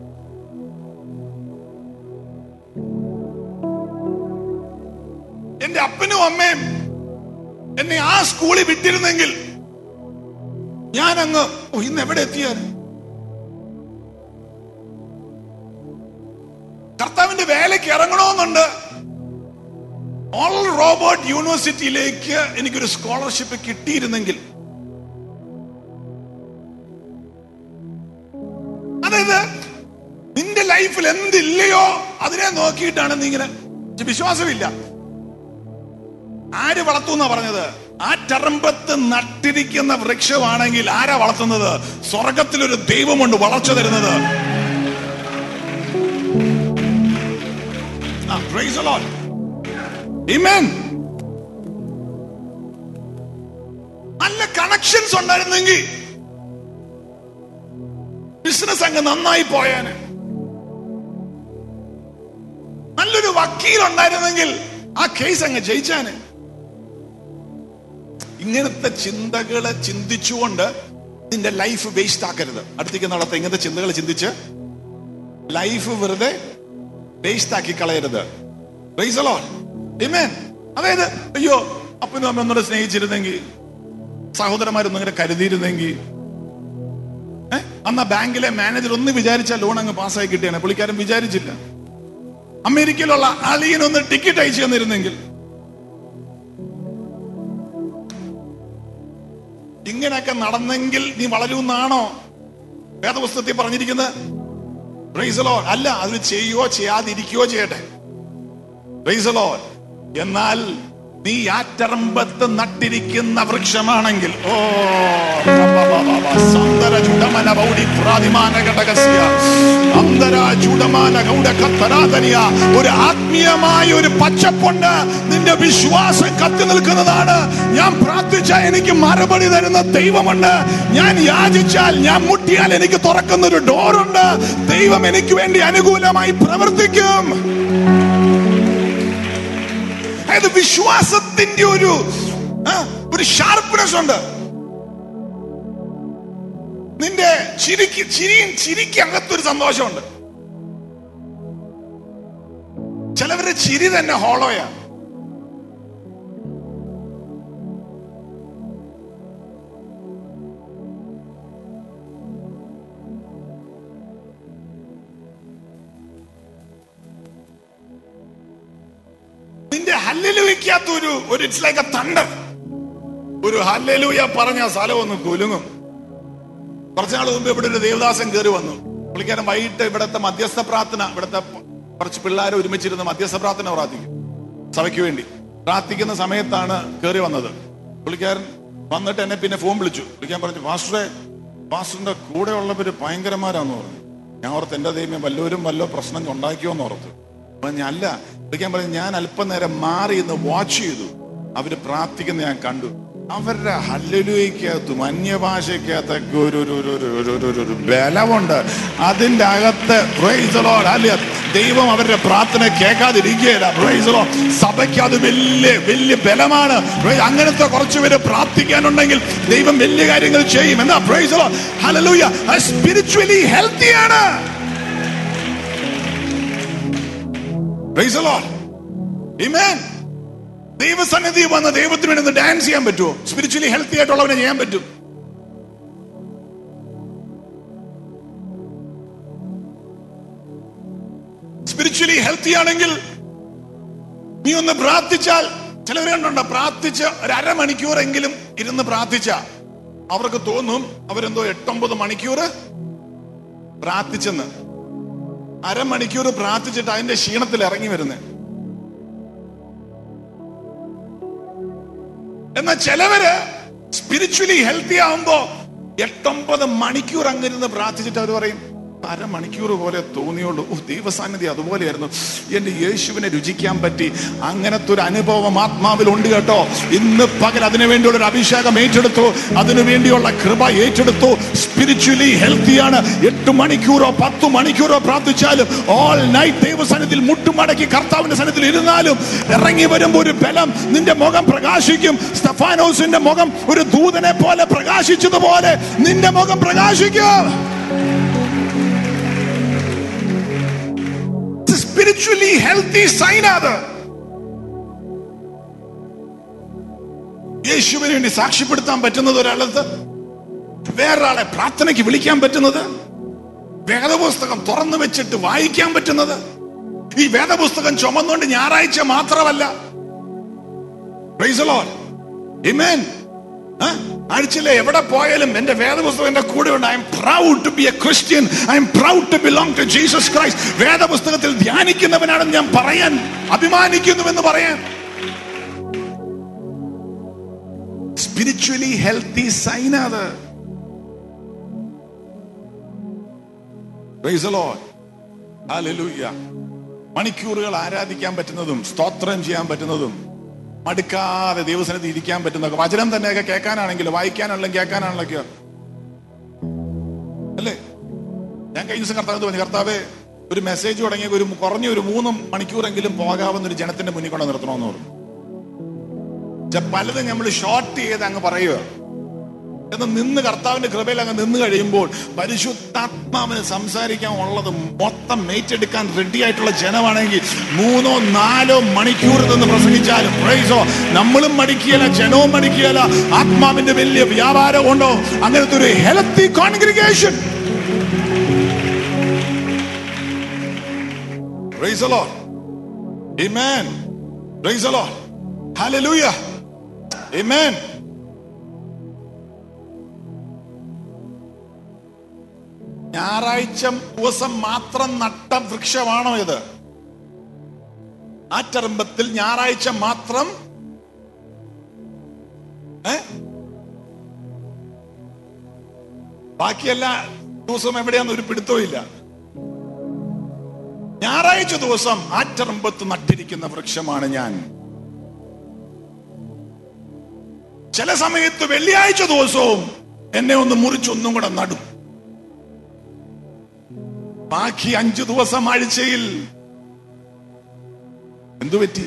എന്റെ അപ്പനും അമ്മയും എന്നെ ആ സ്കൂളിൽ വിട്ടിരുന്നെങ്കിൽ ഞാൻ അങ്ങ് ഓ ഇന്ന് എവിടെ എത്തിയാൽ കർത്താവിന്റെ വേലയ്ക്ക് ഇറങ്ങണമെന്നുണ്ട് ഓൾ റോബർട്ട് യൂണിവേഴ്സിറ്റിയിലേക്ക് എനിക്കൊരു സ്കോളർഷിപ്പ് കിട്ടിയിരുന്നെങ്കിൽ അതായത് നിന്റെ ലൈഫിൽ എന്തില്ലയോ അതിനെ നോക്കിയിട്ടാണ് നീ ഇങ്ങനെ വിശ്വാസമില്ല ആര് വളർത്തുന്ന പറഞ്ഞത് ആ ടറമ്പത്ത് നട്ടിരിക്കുന്ന വൃക്ഷമാണെങ്കിൽ ആരാ വളർത്തുന്നത് സ്വർഗത്തിലൊരു ദൈവമുണ്ട് വളർച്ച തരുന്നത് ആ, praise the Lord. Amen. നല്ല കണക്ഷൻസ് ഉണ്ടായിരുന്നെങ്കിൽ ബിസിനസ് അങ്ങ് നന്നായി പോയാന് നല്ലൊരു വക്കീൽ ഉണ്ടായിരുന്നെങ്കിൽ ആ കേസ് അങ്ങ് ജയിച്ചാന് ഇങ്ങനത്തെ ചിന്തകളെ ചിന്തിച്ചുകൊണ്ട് നിന്റെ ലൈഫ് വേസ്റ്റ് ആക്കരുത് അടുത്തേക്ക് നടത്ത ഇങ്ങനത്തെ ചിന്തകൾ ചിന്തിച്ച് ലൈഫ് വെറുതെ വേസ്റ്റ് ആക്കി കളയരുത് Praise the Lord. Amen. അതായത് അയ്യോ അപ്പനും അമ്മ ഒന്നുകൂടെ സ്നേഹിച്ചിരുന്നെങ്കിൽ സഹോദരന്മാരൊന്നും ഇങ്ങനെ കരുതിയിരുന്നെങ്കിൽ ഏ? അന്ന് ആ ബാങ്കിലെ മാനേജർ ഒന്ന് വിചാരിച്ച ലോൺ അങ്ങ് പാസ്സായി കിട്ടിയാണ് പുള്ളിക്കാരൻ വിചാരിച്ചില്ല അമേരിക്കയിലുള്ള അളിയനൊന്ന് ടിക്കറ്റ് അയച്ചു തന്നിരുന്നെങ്കിൽ ഇങ്ങനെയൊക്കെ നടന്നെങ്കിൽ നീ വളരുമെന്നാണോ വേദപുസ്തകത്തിൽ പറഞ്ഞിരിക്കുന്നത് Praise the Lord. അല്ല അത് ചെയ്യുകയോ ചെയ്യാതിരിക്കുകയോ ചെയ്യട്ടെ Praise the Lord. എന്നാൽ നീ ആറ്ററമ്പത്ത് നട്ടിരിക്കുന്ന വൃക്ഷമാണെങ്കിൽ ഓ സന്ദര ചുടമന പൗടി പ്രാതിമാന ഘടകസ്യ അന്തര ചുടമാന ഗൗഡകത്തരാതനിയ ഒരു ആത്മീയമായ ഒരു പച്ചപ്പുണ്ട് നിന്റെ വിശ്വാസം കത്തി നിൽക്കുന്നതാണ് ഞാൻ പ്രാർത്ഥിച്ച എനിക്ക് മറുപടി തരുന്ന ദൈവമുണ്ട് ഞാൻ യാചിച്ചാൽ ഞാൻ മുട്ടിയാൽ എനിക്ക് തുറക്കുന്ന ഒരു ഡോറുണ്ട് ദൈവം എനിക്ക് വേണ്ടി അനുകൂലമായി പ്രവർത്തിക്കും അതായത് വിശ്വാസത്തിന്റെ ഒരു ആ, ഒരു ഷാർപ്പ്നെസ് ഉണ്ട് നിന്റെ ചിരിക്ക് ചിരിയും ചിരിക്ക് അകത്തൊരു സന്തോഷമുണ്ട് ചിലവരുടെ ചിരി തന്നെ ഹോളോയാ നിന്റെ ഹല്ലുവയ്ക്കാത്ത ഒരു ഒരു ഇറ്റ്സ് ലൈക്ക് എ തണ്ടർ ഒരു ഹല്ലുയ പറഞ്ഞ സ്ഥലം ഒന്ന് കുലുങ്ങും കുറച്ചു നാൾ മുമ്പ് ഇവിടെ ഒരു ദേവദാസൻ കയറി വന്നു പുള്ളിക്കാരൻ വൈകിട്ട് ഇവിടുത്തെ മധ്യസ്ഥ പ്രാർത്ഥന ഇവിടുത്തെ കുറച്ച് പിള്ളേരെ ഒരുമിച്ചിരുന്ന് മധ്യസ്ഥ പ്രാർത്ഥന പ്രാർത്ഥിക്കും സഭയ്ക്ക് വേണ്ടി പ്രാർത്ഥിക്കുന്ന സമയത്താണ് കയറി വന്നത് പുള്ളിക്കാരൻ വന്നിട്ട് എന്നെ പിന്നെ ഫോൺ വിളിച്ചു വിളിക്കാൻ പറഞ്ഞു പാസ്റ്ററെ പാസ്റ്ററിന്റെ കൂടെ ഉള്ളവര് ഭയങ്കരന്മാരാന്ന് പറഞ്ഞു ഞാൻ ഓർത്ത് എന്റെ ദൈവം വല്ലവരും വല്ലോ പ്രശ്നം ഉണ്ടാക്കിയോന്ന് ഓർത്തു അപ്പൊ ഞാൻ അല്ല വിളിക്കാൻ പറഞ്ഞു ഞാൻ അല്പനേരം മാറി ഇന്ന് വാച്ച് ചെയ്തു അവര് പ്രാർത്ഥിക്കുന്ന ഞാൻ കണ്ടു അവരുടെ ഹല്ലലുയ്ക്കകത്തും അന്യഭാഷയ്ക്കകത്തൊക്കെ ഒരു ഒരു ഒരു ഒരു ഒരു ഒരു ഒരു ഒരു ബലമുണ്ട് അതിന്റെ അകത്ത് praise the Lord. ഹല്ലേലൂയ. ദൈവം അവരുടെ പ്രാർത്ഥന കേൾക്കാതിരിക്കുകയില്ല Praise the Lord. സഭയ്ക്ക് അത് വലിയ വലിയ ബലമാണ് Praise- അങ്ങനത്തെ കുറച്ച് പേര് പ്രാർത്ഥിക്കാനുണ്ടെങ്കിൽ ദൈവം വലിയ കാര്യങ്ങൾ ചെയ്യും എന്താ പ്രൈസ് ഹലലൂയ സ്പിരിച്വലി ഹെൽത്തിയാണ് Praise the Lord. Amen. ദൈവസന്നിധി വന്ന് ദൈവത്തിന് വേണ്ടി ഒന്ന് ഡാൻസ് ചെയ്യാൻ പറ്റുമോ സ്പിരിച്വലി ഹെൽത്തി ആയിട്ടുള്ളവനെ ചെയ്യാൻ പറ്റും സ്പിരിച്വലി ഹെൽത്തി ആണെങ്കിൽ നീ ഒന്ന് പ്രാർത്ഥിച്ചാൽ ചിലവരെ കണ്ടുണ്ടോ പ്രാർത്ഥിച്ച് ഒരു അരമണിക്കൂറെങ്കിലും ഇരുന്ന് പ്രാർത്ഥിച്ച അവർക്ക് തോന്നും അവരെന്തോ എട്ടൊമ്പത് മണിക്കൂർ പ്രാർത്ഥിച്ചെന്ന് അരമണിക്കൂർ പ്രാർത്ഥിച്ചിട്ട് അതിന്റെ ക്ഷീണത്തിൽ ഇറങ്ങി വരുന്നത് എന്നാൽ ചിലവര് സ്പിരിച്വലി ഹെൽത്തി ആവുമ്പോ എട്ടൊമ്പത് മണിക്കൂർ അങ്ങിരുന്ന് പ്രാർത്ഥിച്ചിട്ട് അവർ പറയും അരമണിക്കൂർ പോലെ തോന്നിയുള്ളൂ ഓ ദൈവസാന്നിധി അതുപോലെയായിരുന്നു എന്റെ യേശുവിനെ രുചിക്കാൻ പറ്റി അങ്ങനത്തെ ഒരു അനുഭവം ആത്മാവിൽ ഉണ്ട് കേട്ടോ ഇന്ന് പകൽ അതിനു വേണ്ടിയുള്ള ഒരു അഭിഷേകം ഏറ്റെടുത്തു അതിനു വേണ്ടിയുള്ള കൃപ ഏറ്റെടുത്തു സ്പിരിച്വലി ഹെൽത്തിയാണ് എട്ട് മണിക്കൂറോ പത്ത് മണിക്കൂറോ പ്രാർത്ഥിച്ചാലും ഓൾ നൈറ്റ് ദൈവസന്നിധിയിൽ മുട്ടുമടക്കി കർത്താവിന്റെ സന്നിധിയിൽ ഇരുന്നാലും ഇറങ്ങി വരുമ്പോ ഒരു ബലം നിന്റെ മുഖം പ്രകാശിക്കും സ്റ്റഫാനോസിന്റെ മുഖം ഒരു ദൂതനെ പോലെ പ്രകാശിച്ചതുപോലെ നിന്റെ മുഖം പ്രകാശിക്കും സ്പിരിച്വലി ഹെൽത്തി സൈൻ അത് യേശുവിന് വേണ്ടി സാക്ഷ്യപ്പെടുത്താൻ പറ്റുന്നത് ഒരാളത്ത് വേറൊരാളെ പ്രാർത്ഥനയ്ക്ക് വിളിക്കാൻ പറ്റുന്നത് വേദപുസ്തകം തുറന്നു വെച്ചിട്ട് വായിക്കാൻ പറ്റുന്നത് ഈ വേദപുസ്തകം ചുമന്നുകൊണ്ട് ഞായറാഴ്ച മാത്രമല്ല Praise the Lord. Amen. ആ? ആഴ്ചയിലെ എവിടെ പോയാലും എന്റെ വേദപുസ്തകം എന്റെ കൂടെ ഉണ്ട് I am proud to be a Christian I am proud to belong to Jesus Christ വേദപുസ്തകത്തിൽ ധ്യാനിക്കുന്നവനാണെന്ന് ഞാൻ പറയാൻ അഭിമാനിക്കുന്നുവെന്ന് പറയാൻ സ്പിരിച്വലി ഹെൽത്തി സൈൻ അത് Praise the Lord. Hallelujah. മണിക്കൂറുകൾ ആരാധിക്കാൻ പറ്റുന്നതും സ്തോത്രം ചെയ്യാൻ പറ്റുന്നതും മടുക്കാതെ ദൈവസനത്തിൽ ഇരിക്കാൻ പറ്റുന്നതൊക്കെ വചനം തന്നെയൊക്കെ കേൾക്കാനാണെങ്കിലും വായിക്കാനാണെങ്കിലും കേൾക്കാനാണെങ്കിലൊക്കെ അല്ലേ ഞാൻ കഴിഞ്ഞ ദിവസം കർത്താവ് പറഞ്ഞു കർത്താവ് ഒരു മെസ്സേജ് തുടങ്ങിയ ഒരു കുറഞ്ഞ ഒരു മൂന്ന് മണിക്കൂറെങ്കിലും പോകാവുന്ന ഒരു ജനത്തിന്റെ മുന്നിൽ കൊണ്ട് നിർത്തണമെന്ന് പറഞ്ഞു പക്ഷെ പലതും നമ്മൾ ഷോർട്ട് ചെയ്ത് അങ്ങ് പറയുക എന്ന് നിന്ന് കർത്താവിന്റെ കൃപയിൽ അങ്ങ് നിന്ന് കഴിയുമ്പോൾ പരിശുദ്ധാത്മാവിന് സംസാരിക്കാൻ ഉള്ളത് മൊത്തം ഏറ്റെടുക്കാൻ റെഡി ആയിട്ടുള്ള ജനമാണെങ്കിൽ മൂന്നോ നാലോ മണിക്കൂർ നിന്ന് പ്രസംഗിച്ചാലും പ്രൈസോ നമ്മളും മടിക്കുകയല്ല ജനവും മടിക്കുകയല്ല ആത്മാവിന്റെ വലിയ വ്യാപാരം ഉണ്ടോ അങ്ങനത്തെ ഒരു healthy congregation Amen. Praise the Lord. Hallelujah. Amen. ഞായറാഴ്ച ദിവസം മാത്രം നട്ട വൃക്ഷമാണോ ഇത് ആറ്ററമ്പത്തിൽ ഞായറാഴ്ച മാത്രം ഏ ബാക്കിയെല്ലാ ദിവസവും എവിടെയാന്ന് ഒരു പിടുത്തവും ഇല്ല ഞായറാഴ്ച ദിവസം ആറ്ററമ്പത്ത് നട്ടിരിക്കുന്ന വൃക്ഷമാണ് ഞാൻ ചില സമയത്ത് വെള്ളിയാഴ്ച ദിവസവും എന്നെ ഒന്ന് മുറിച്ചൊന്നും കൂടെ നടും ബാക്കി അഞ്ചു ദിവസം ആഴ്ചയിൽ എന്തു പറ്റി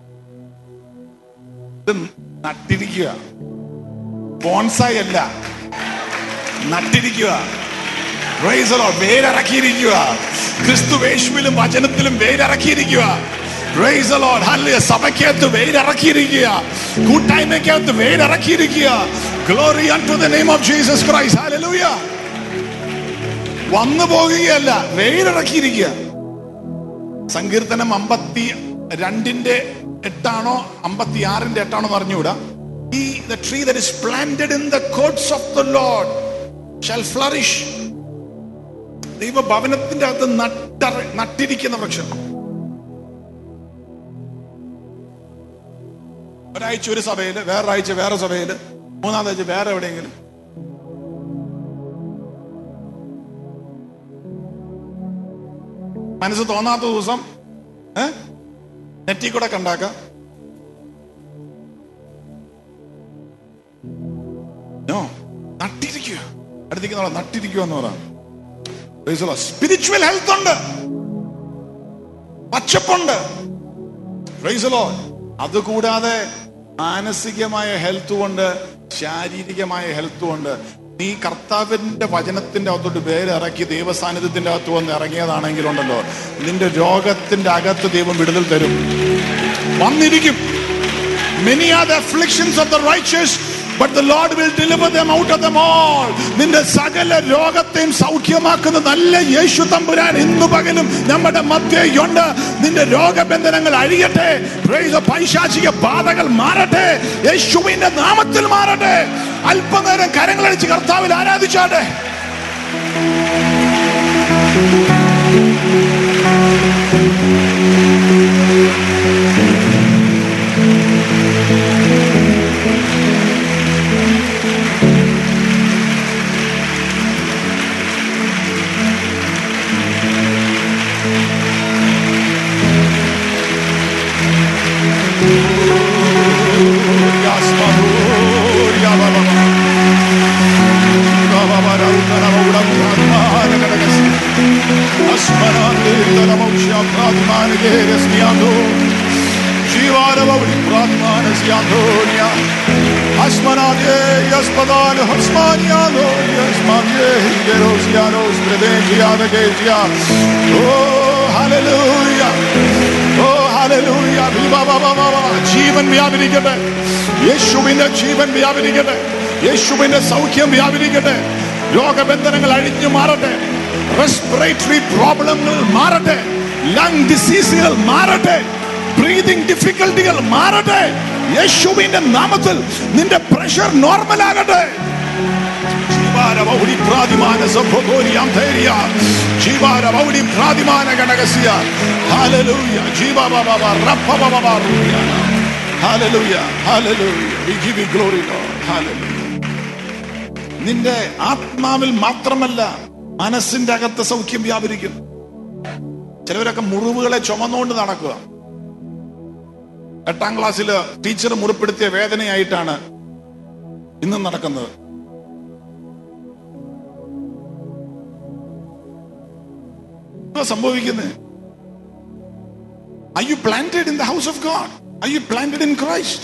ഇത് നട്ടിരിക്കുക ബോൺസായി അല്ല നട്ടിരിക്കുക Praise the Lord. വേരിറക്കിയിരിക്കുക ക്രിസ്തു യേശുവിലും വചനത്തിലും വേരിറക്കിയിരിക്കുക Praise the Lord. Hallelujah. സഭയ്ക്കകത്ത് വേരിറക്കിയിരിക്കുക കൂട്ടായ്മയ്ക്കകത്ത് വേരിറക്കിയിരിക്കുക glory to the name of Jesus Christ Hallelujah. വന്നു പോകുകയല്ല വേരിറക്കിയിരിക്കുക സങ്കീർത്തനം അമ്പത്തി രണ്ടിന്റെ എട്ടാണോ അമ്പത്തി ആറിന്റെ എട്ടാണോ എന്ന് അറിഞ്ഞുകൂടാ ഈ the tree that is planted in the courts of the Lord shall flourish ദൈവഭവനത്തിന്റെ അകത്ത് നട്ട നട്ടിരിക്കുന്ന വൃക്ഷം ഒരാഴ്ച ഒരു സഭയില് വേറൊരാഴ്ച വേറെ സഭയില് മൂന്നാമതാഴ്ച വേറെ എവിടെയെങ്കിലും മനസ്സ് തോന്നാത്ത ദിവസം ഏ നെറ്റി കൂടെ കണ്ടാക്കാം നോ നട്ടിരിക്കുക അടുത്തേക്ക് നട്ടിരിക്കുക എന്ന് പറയാം സ്പിരിച്വൽ ഹെൽത്ത് ഉണ്ട് പച്ചപ്പുണ്ട് Praise the Lord. അതുകൂടാതെ മാനസികമായ ഹെൽത്ത് കൊണ്ട് ശാരീരികമായ ഹെൽത്ത് കൊണ്ട് നീ കർത്താവിന്റെ വചനത്തിന്റെ അകത്തോട്ട് പേരിറക്കി ദൈവസാന്നിധ്യത്തിന്റെ അകത്ത് വന്ന് ഇറങ്ങിയതാണെങ്കിലുണ്ടല്ലോ നിന്റെ രോഗത്തിന്റെ അകത്ത് ദൈവം വിടുതൽ തരും വന്നിരിക്കും Many are the afflictions of the righteous, but the Lord will deliver them out of them all. നിന്റെ സകല രോഗത്തെയും സൗഖ്യമാക്കുന്ന നല്ല യേശു തമ്പുരാൻ ഇന്നു പകലും നമ്മുടെ മധ്യയുണ്ട് നിന്റെ രോഗബന്ധനങ്ങൾ അഴിയട്ടെ Praise the പൈശാചിക ബാധകൾ മാറട്ടെ യേശുവിന്റെ നാമത്തിൽ മാറട്ടെ അല്പനേരം കരങ്ങളടിച്ച് കർത്താവിൽ ആരാധിച്ചാട്ടെ Oh, hallelujah. Oh, hallelujah. Viva, va, va, va, va. ജീവൻ വ്യാപരിക്കട്ടെ യേശുവിന്റെ ജീവൻ വ്യാപരിക്കട്ടെ യേശുവിന്റെ സൗഖ്യം വ്യാപരിക്കട്ടെ രോഗബന്ധനങ്ങൾ അഴിഞ്ഞു മാറട്ടെ റെസ്പിറേറ്ററി പ്രോബ്ലങ്ങൾ മാറട്ടെ ലങ് ഡിസീസുകൾ മാറട്ടെ ബ്രീതിങ് ഡിഫിക്കൽട്ടികൾ മാറട്ടെ യേശുവിന്റെ നാമത്തിൽ നിന്റെ പ്രഷർ നോർമൽ ആകട്ടെ ജീവാരവൗടി പ്രാതിമാനസ ഭോഗോരിയാം ധൈര്യ. ജീവാരവൗടി പ്രാതിമാന ഘടകസ്യ. ഹല്ലേലൂയ. ജീവബബബ റബ്ബബബ റുയാന. Hallelujah. Hallelujah. We give you glory, Lord. Hallelujah. നിന്റെ ആത്മാവിൽ മാത്രമല്ല മനസ്സിന്റെ അകത്ത് സൗഖ്യം വ്യാപരിക്കും ചിലവരൊക്കെ മുറിവുകളെ ചുമന്നുകൊണ്ട് നടക്കുക എട്ടാം ക്ലാസ്സിൽ ടീച്ചർ മുറിപ്പെടുത്തിയ വേദനയായിട്ടാണ് ഇന്നും നടക്കുന്നത് എന്താ സംഭവിക്കുന്നത് Are you planted in the house of God? Are you planted in Christ?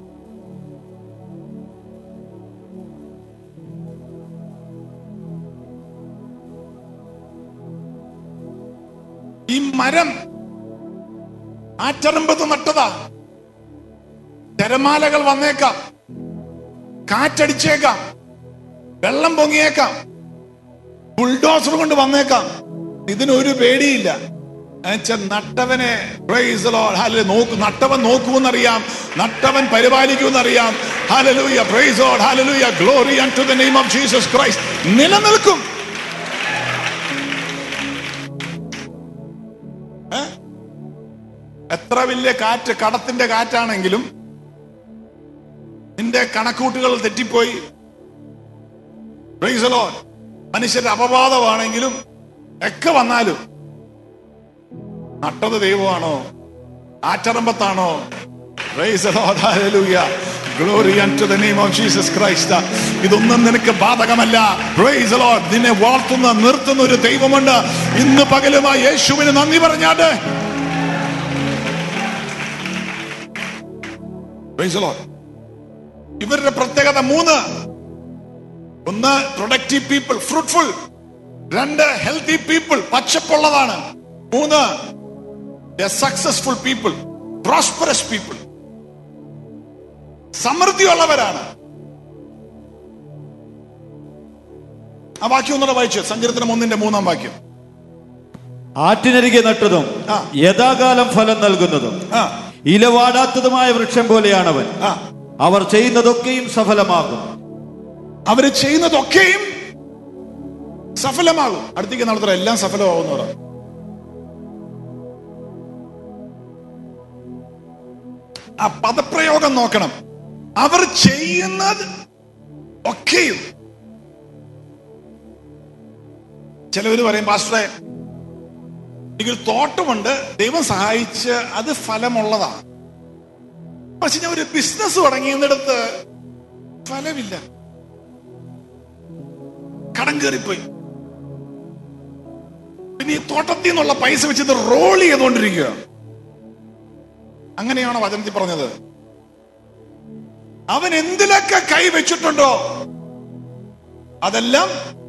ഈ മരം ആറ്ററമ്പത്ത് നട്ടതാ തിരമാലകൾ വന്നേക്കാം കാറ്റടിച്ചേക്കാം വെള്ളം പൊങ്ങിയേക്കാം ബുൾഡോസർ കൊണ്ട് വന്നേക്കാം ഇതിനൊരു പേടിയില്ല എന്നുവെച്ചാൽ നട്ടവനെ praise the Lord. Hallelujah. നോക്കൂ നട്ടവൻ നോക്കുമെന്നറിയാം നട്ടവൻ പരിപാലിക്കുമെന്നറിയാം hallelujah praise Lord hallelujah glory to the name of Jesus Christ നിലനിൽക്കും ഏ? എത്ര വലിയ കാറ്റ് കടത്തിന്റെ കാറ്റാണെങ്കിലും നിന്റെ കണക്കൂട്ടുകൾ തെറ്റിപ്പോയി Praise the Lord. മനുഷ്യരുടെ അപവാദമാണെങ്കിലും ഒക്കെ വന്നാലും നട്ടത് ദൈവമാണോ ആറ്ററമ്പത്താണോ Praise the Lord. Hallelujah. Glory unto the name of Jesus Christ. ഇതൊന്നും നിനക്ക് ബാധകമല്ല Praise the Lord. നിന്നെ വളർത്തുന്ന നിർത്തുന്ന ഒരു ദൈവമുണ്ട് ഇന്ന് പകലുമായി യേശുവിന് നന്ദി പറഞ്ഞാട്ട് Praise the Lord. ഇവരുടെ പ്രത്യേകത മൂന്ന് ഒന്ന് പ്രൊഡക്റ്റീവ് പീപ്പിൾ ഫ്രൂട്ട്ഫുൾ രണ്ട് ഹെൽത്തി പീപ്പിൾ പച്ചപ്പുള്ളതാണ് മൂന്ന് സക്സസ്ഫുൾ പീപ്പിൾ പ്രോസ്പെറസ് പീപ്പിൾ സമൃദ്ധിയുള്ളവരാണ് ആ വാക്യം ഒന്നുകൂടെ വായിച്ചു സങ്കീർത്തനം ഒന്നിന്റെ മൂന്നാം വാക്യം ആറ്റിനരികെ നട്ടതും ആ. യഥാകാലം ഫലം നൽകുന്നതും ആ ഇലവാടാത്തതുമായ വൃക്ഷം പോലെയാണവൻ ആ അവർ ചെയ്യുന്നതൊക്കെയും സഫലമാകും അവര് ചെയ്യുന്നതൊക്കെയും സഫലമാകും അടുത്തേക്ക് നടത്തുക എല്ലാം സഫലമാകുന്നവർ ആ പദപ്രയോഗം നോക്കണം അവർ ചെയ്യുന്നത് ഒക്കെയും ചിലവര് പറയും പാസ്റ്ററെ എനിക്കൊരു തോട്ടമുണ്ട് ദൈവം സഹായിച്ച് അത് ഫലമുള്ളതാണ് പക്ഷെ ഞാൻ ഒരു ബിസിനസ് തുടങ്ങിയെന്നിടത്ത് ഫലമില്ല കടം കയറിപ്പോയി പിന്നെ ഈ തോട്ടത്തിൽ നിന്നുള്ള പൈസ വെച്ച് ഇത് റോൾ ചെയ്തുകൊണ്ടിരിക്കുക അങ്ങനെയാണോ വചനത്തിൽ പറഞ്ഞത് അവൻ എന്തിലൊക്കെ കൈ വെച്ചിട്ടുണ്ടോ അതെല്ലാം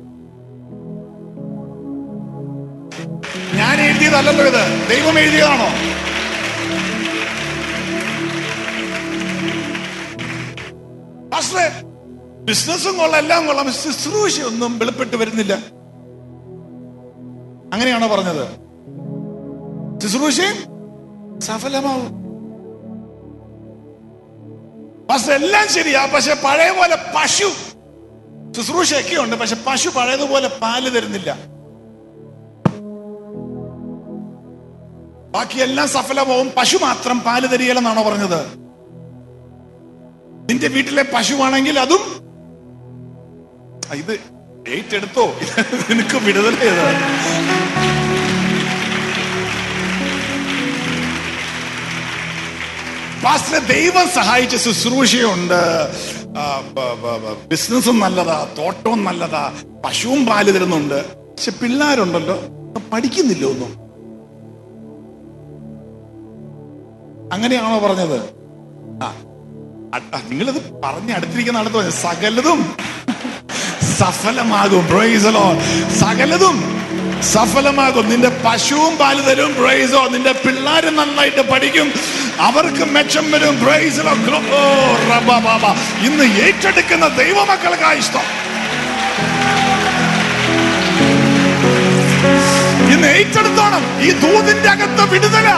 ഞാൻ എഴുതിയതല്ലല്ലോ ഇത് ദൈവം എഴുതിയതാണോ പാസ്റ്ററെ ബിസിനസ്സും കൊള്ളാം എല്ലാം കൊള്ളാം ശുശ്രൂഷ ഒന്നും വെളിപ്പെട്ട് വരുന്നില്ല അങ്ങനെയാണോ പറഞ്ഞത് ശുശ്രൂഷയും സഫലമാവും പക്ഷെ എല്ലാം ശരിയാ പക്ഷെ പഴയ പോലെ പശു ശുശ്രൂഷയൊക്കെ ഉണ്ട് പക്ഷെ പശു പഴയതുപോലെ പാല് തരുന്നില്ല ബാക്കിയെല്ലാം സഫലമാവും പശു മാത്രം പാല് തരികയില്ലെന്നാണോ പറഞ്ഞത് നിന്റെ വീട്ടിലെ പശുവാണെങ്കിൽ അതും ആ, ഇത് ഏറ്റെടുത്തോ നിനക്ക് വിടുതൽ ചെയ്ത പാസ്റ്ററെ ദൈവം സഹായിച്ച ശുശ്രൂഷയുണ്ട് ആ, ബ- ബ- ബ- ബിസിനസ്സും നല്ലതാ തോട്ടവും നല്ലതാ പശുവും പാല് തരുന്നുണ്ട് പക്ഷെ പിള്ളേരുണ്ടല്ലോ പഠിക്കുന്നില്ല ഒന്നും അങ്ങനെയാണോ പറഞ്ഞത് ആ അ- ആ, നിങ്ങളിത് പറഞ്ഞ് അടുത്തിരിക്കുന്ന ആളത്ത് പറഞ്ഞു സകലതും സഫലമാകും Praise the Lord. സകലതും സഫലമാകും നിന്റെ പശുവും പാല് തരും പ്രൈസോ നിന്റെ പിള്ളേരും നന്നായിട്ട് പഠിക്കും അവർക്ക് മെച്ചം വരും Praise the Lord. Glo- ഓ, റബ്ബ ബാബ. ഇന്ന് ഏറ്റെടുക്കുന്ന ദൈവമക്കൾക്ക് ഇഷ്ടം ഇന്ന് ഏറ്റെടുത്തോണം ഈ ദൂതിന്റെ അകത്ത് വിടുതല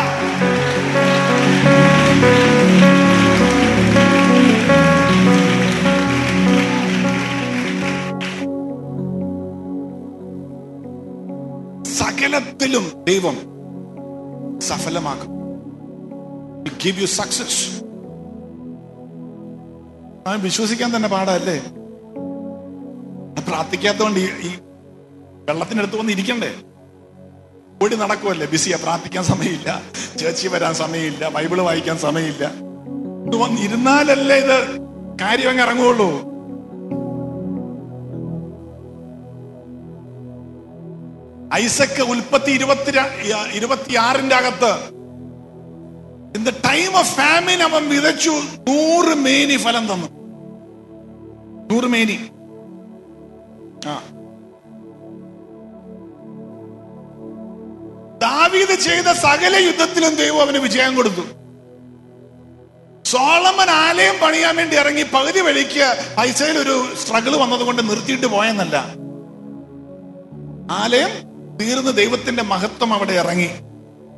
സകലത്തിലും ദൈവം സഫലമാക്കും ഗിവ് യു സക്സസ് ആ വിശ്വസിക്കാൻ തന്നെ പാടല്ലേ പ്രാർത്ഥിക്കാത്തതുകൊണ്ട് ഈ- ഈ വെള്ളത്തിനടുത്ത് വന്ന് ഇരിക്കണ്ടേ ഓടി നടക്കുമല്ലേ ബിസിയാ പ്രാർത്ഥിക്കാൻ സമയമില്ല ചേച്ചി വരാൻ സമയമില്ല ബൈബിള് വായിക്കാൻ സമയമില്ല ഇത് വന്ന് ഇരുന്നാലല്ലേ ഇത് കാര്യം അങ്ങ് ഇറങ്ങുള്ളൂ ഐസക്ക് ഉൽപ്പത്തി ഇരുപത്തി ഇരുപത്തിയാറിന്റെ അകത്ത് in the time of famine അവൻ വിതച്ചു നൂറ് മേനി ഫലം തന്നു നൂറ് മേനി ആ ദാവീദ് ചെയ്ത സകല യുദ്ധത്തിലും ദൈവം അവന് വിജയം കൊടുത്തു സോളമൻ ആലയം പണിയാൻ വേണ്ടി ഇറങ്ങി പകുതി വഴിക്ക് പൈസയിൽ ഒരു സ്ട്രഗിൾ വന്നതുകൊണ്ട് നിർത്തിയിട്ട് പോയെന്നല്ല ആലയം തീർന്ന് ദൈവത്തിന്റെ മഹത്വം അവിടെ ഇറങ്ങി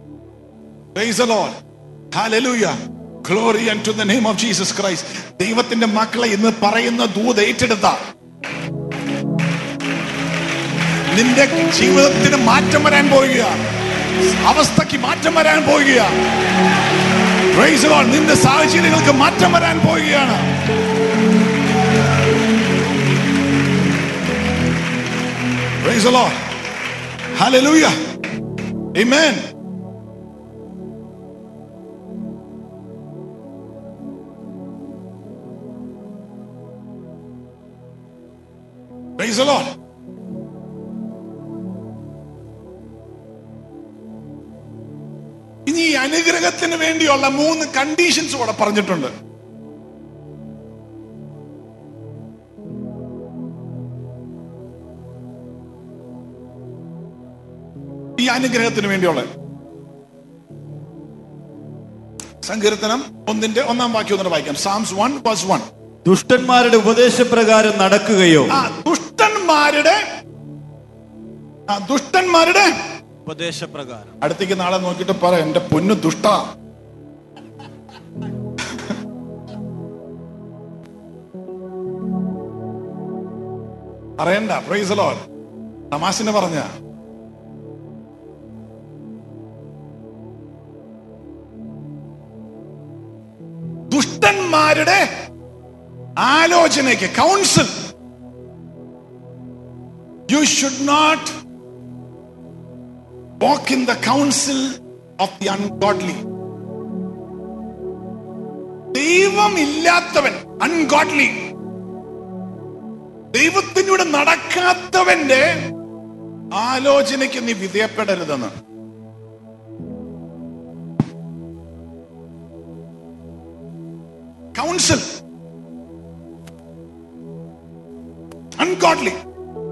Praise the Lord. Hallelujah. Glory unto the name of Jesus Christ. ദൈവത്തിന്റെ മക്കളെ ഇന്ന് പറയുന്ന ദൂത് ഏറ്റെടുത്ത നിന്റെ ജീവിതത്തിന് മാറ്റം വരാൻ പോവുക അവസ്ഥയ്ക്ക് മാറ്റം വരാൻ പോവുക Praise the Lord. നിന്റെ സാഹചര്യങ്ങൾക്ക് മാറ്റം വരാൻ പോവുകയാണ് Praise the Lord. Hallelujah. Amen. Praise the Lord. ഇനി ഈ അനുഗ്രഹത്തിന് വേണ്ടിയുള്ള മൂന്ന് കണ്ടീഷൻസ് ഇവിടെ പറഞ്ഞിട്ടുണ്ട് ഈ അനുഗ്രഹത്തിന് വേണ്ടിയുള്ള സങ്കീർത്തനം ഒന്നിന്റെ ഒന്നാം വാക്യം ഒന്നുകൂടെ വായിക്കാം സാംസ് വൺ പ്ലസ് വൺ ദുഷ്ടന്മാരുടെ ഉപദേശപ്രകാരം നടക്കുകയോ ആ ദുഷ്ടന്മാരുടെ ആ ദുഷ്ടന്മാരുടെ ഉപദേശപ്രകാരം അടുത്തേക്ക് നാളെ നോക്കിയിട്ട് പറ എന്റെ പൊന്നു ദുഷ്ട അറിയണ്ട പ്രൈസ് ലോൺ തമാശന് പറഞ്ഞ ദുഷ്ടന്മാരുടെ ആലോചനയ്ക്ക് counsel you should not walk in the counsel of the ungodly. ദൈവമില്ലാത്തവൻ അൺഗോഡ്ലി ദൈവത്തിനൂടെ നടക്കാത്തവന്റെ ആലോചനയ്ക്ക് നീ വിധേയപ്പെടരുതെന്ന് കൗൺസിൽ അൺഗോഡ്ലി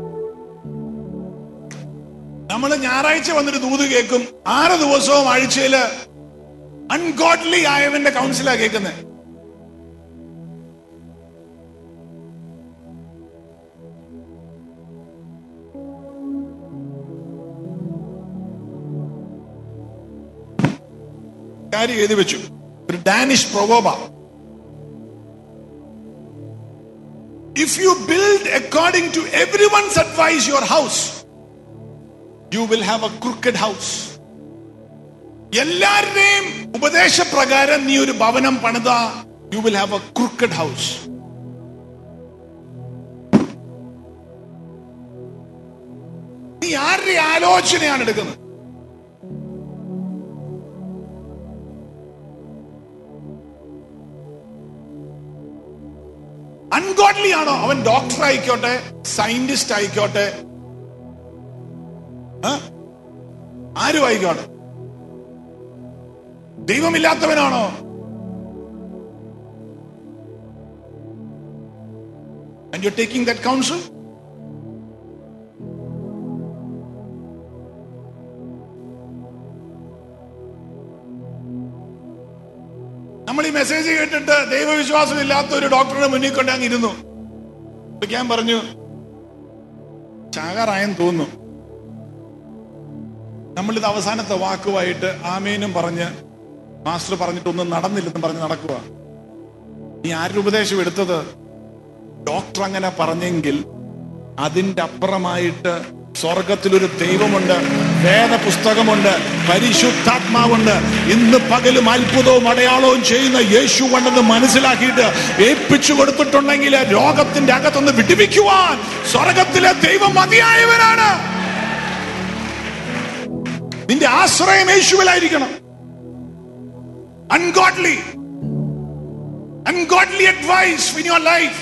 നമ്മൾ ഞായറാഴ്ച വന്നിട്ട് ദൂത് കേൾക്കും ആറ് ദിവസവും ആഴ്ചയില് അൺഗോഡ്ലി ആയവന്റെ കൗൺസിലാ കേൾക്കുന്നത് കാര്യം എഴുതി വെച്ചു ഒരു Danish proverb if you build according to everyone's advice your house you will have a crooked house എല്ലാവരുടെയും ഉപദേശപ്രകാരം നീ ഒരു ഭവനം പണിത you will have a crooked house നീ ആരുടെ ആലോചനയാണ് എടുക്കുന്നത് അൺഗോഡ്ലി ആണോ അവൻ ഡോക്ടർ ആയിക്കോട്ടെ സയന്റിസ്റ്റ് ആയിക്കോട്ടെ ആ? ആരും ആയിക്കോട്ടെ ദൈവമില്ലാത്തവനാണോ And you're taking that counsel? നമ്മൾ ഈ മെസ്സേജ് കേട്ടിട്ട് ദൈവവിശ്വാസം ഇല്ലാത്ത ഒരു ഡോക്ടറുടെ മുന്നിൽ കൊണ്ട് അങ്ങ് ഇരുന്നു ഞാൻ പറഞ്ഞു ചാകാറായെന്ന് തോന്നുന്നു നമ്മളിത് അവസാനത്തെ വാക്കുമായിട്ട് ആമേനും പറഞ്ഞ് മാസ്റ്റർ പറഞ്ഞിട്ടൊന്നും നടന്നില്ലെന്ന് പറഞ്ഞ് നടക്കുക നീ ആരുടെ ഉപദേശം എടുത്തത് ഡോക്ടർ അങ്ങനെ പറഞ്ഞെങ്കിൽ അതിന്റെ അപ്പുറമായിട്ട് സ്വർഗത്തിലൊരു ദൈവമുണ്ട് വേദപുസ്തകമുണ്ട് പരിശുദ്ധാത്മാവുണ്ട് ഇന്ന് പകലും അത്ഭുതവും അടയാളവും ചെയ്യുന്ന യേശു ഉണ്ടെന്ന് മനസ്സിലാക്കിയിട്ട് ഏൽപ്പിച്ചു കൊടുത്തിട്ടുണ്ടെങ്കിൽ രോഗത്തിന്റെ അകത്തുനിന്ന് വിടിവിക്കുവാൻ സ്വർഗത്തിലെ ദൈവം മതിയായവനാണ് നിന്റെ ആശ്രയം യേശുവിലായിരിക്കണം ungodly ungodly advice in your life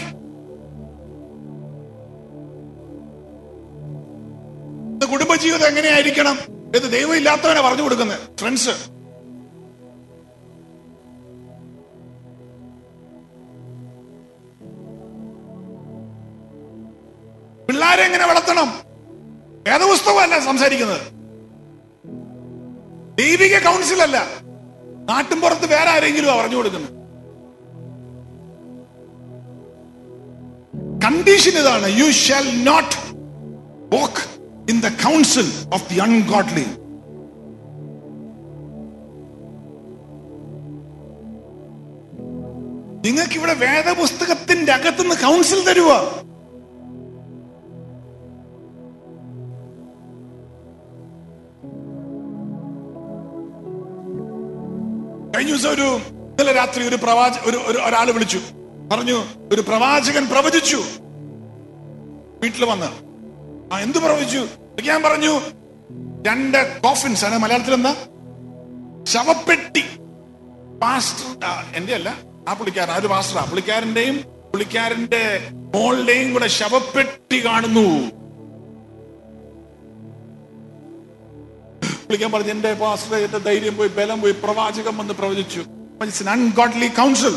കുടുംബജീവിതം എങ്ങനെയായിരിക്കണം ഇത് ദൈവം ഇല്ലാത്തവനെ പറഞ്ഞു കൊടുക്കുന്നത് ഫ്രണ്ട്സ് പിള്ളേരെ എങ്ങനെ വളർത്തണം വേദപുസ്തകമല്ല സംസാരിക്കുന്നത് ദൈവിക കൗൺസിൽ അല്ല നാട്ടും പുറത്ത് വേറെ ആരെങ്കിലും പറഞ്ഞു കൊടുക്കുന്നത് കണ്ടീഷൻ ഇതാണ് you shall not walk in the counsel of the ungodly. നിങ്ങൾക്ക് ഇവിടെ വേദപുസ്തകത്തിന്റെ അകത്തുനിന്ന് കൗൺസിൽ തരുക കഴിഞ്ഞ ദിവസം ഒരു ഇന്നലെ രാത്രി ഒരു പ്രവാച ഒരു ഒരു ഒരാൾ വിളിച്ചു പറഞ്ഞു ഒരു പ്രവാചകൻ പ്രവചിച്ചു വീട്ടിൽ വന്ന് ആ എന്ത് പ്രവചിച്ചു എനിക്ക് ഞാൻ പറഞ്ഞു രണ്ട് കോഫിൻസ് ആണ് മലയാളത്തിൽ എന്താ ശവപ്പെട്ടി പാസ്റ്റർ ആ, എന്റെ അല്ല ആ പുള്ളിക്കാരൻ ആ ഒരു പാസ്റ്റർ ആ പുള്ളിക്കാരന്റെയും പുള്ളിക്കാരന്റെ മോളുടെയും കൂടെ ശവപ്പെട്ടി കാണുന്നു പുള്ളിക്കാൻ പറഞ്ഞു എന്റെ പാസ്റ്റർ എന്റെ ധൈര്യം പോയി ബലം പോയി പ്രവാചകം വന്ന് പ്രവചിച്ചു അൺഗോഡ്ലി കൗൺസിൽ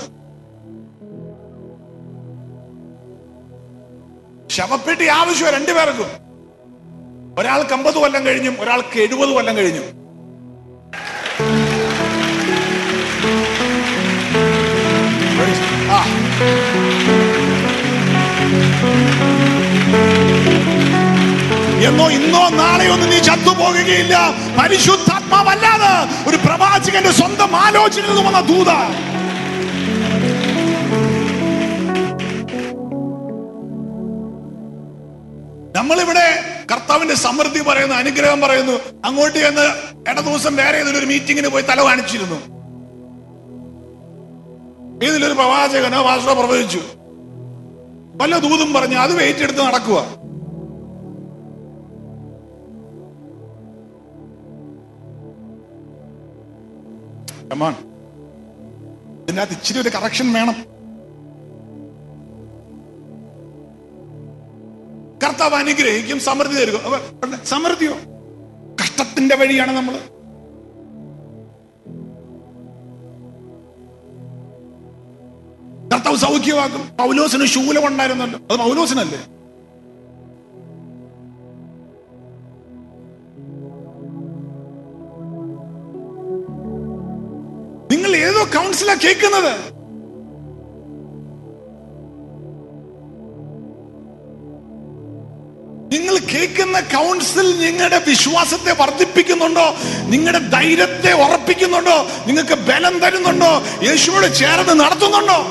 ശവപ്പെട്ടി ആവശ്യം രണ്ടുപേർക്കും ഒരാൾക്ക് അമ്പത് കൊല്ലം കഴിഞ്ഞും ഒരാൾക്ക് എഴുപത് കൊല്ലം കഴിഞ്ഞും ആ എന്നോ ഇന്നോ നാളെയോ ഒന്നും നീ ചത്തുപോകുകയില്ല പരിശുദ്ധാത്മാവല്ലാതെ ഒരു പ്രവാചകന്റെ സ്വന്തം ആലോചനയിൽ വന്ന ദൂത നമ്മളിവിടെ കർത്താവിന്റെ സമൃദ്ധി പറയുന്നു അനുഗ്രഹം പറയുന്നു അങ്ങോട്ട് ചെന്ന് ഇട ദിവസം വേറെ ഏതൊരു മീറ്റിങ്ങിന് പോയി തല കാണിച്ചിരുന്നു ഏതിലൊരു പ്രവാചകനോ ഭാഷ പ്രവചിച്ചു വല്ല ദൂതും പറഞ്ഞു അത് വെയിറ്റ് എടുത്ത് നടക്കുക Come on. ഇതിനകത്ത് ഇച്ചിരി ഒരു കറക്ഷൻ വേണം കർത്താവ് അനുഗ്രഹിക്കും സമൃദ്ധി തരുക അപ്പൊ സമൃദ്ധിയോ കഷ്ടത്തിന്റെ വഴിയാണ് നമ്മൾ കർത്താവ് സൗഖ്യമാക്കും പൗലോസിന് ശൂലം ഉണ്ടായിരുന്നല്ലോ അത് പൗലോസിനല്ലേ നിങ്ങൾ ഏതോ കൗൺസിലാ കേൾക്കുന്നത് നിങ്ങൾ കേൾക്കുന്ന കൗൺസിൽ നിങ്ങളുടെ വിശ്വാസത്തെ വർദ്ധിപ്പിക്കുന്നുണ്ടോ നിങ്ങളുടെ ധൈര്യത്തെ ഉറപ്പിക്കുന്നുണ്ടോ നിങ്ങൾക്ക് ബലം തരുന്നുണ്ടോ യേശുവോട് ചേർന്ന് നടത്തുന്നുണ്ടോ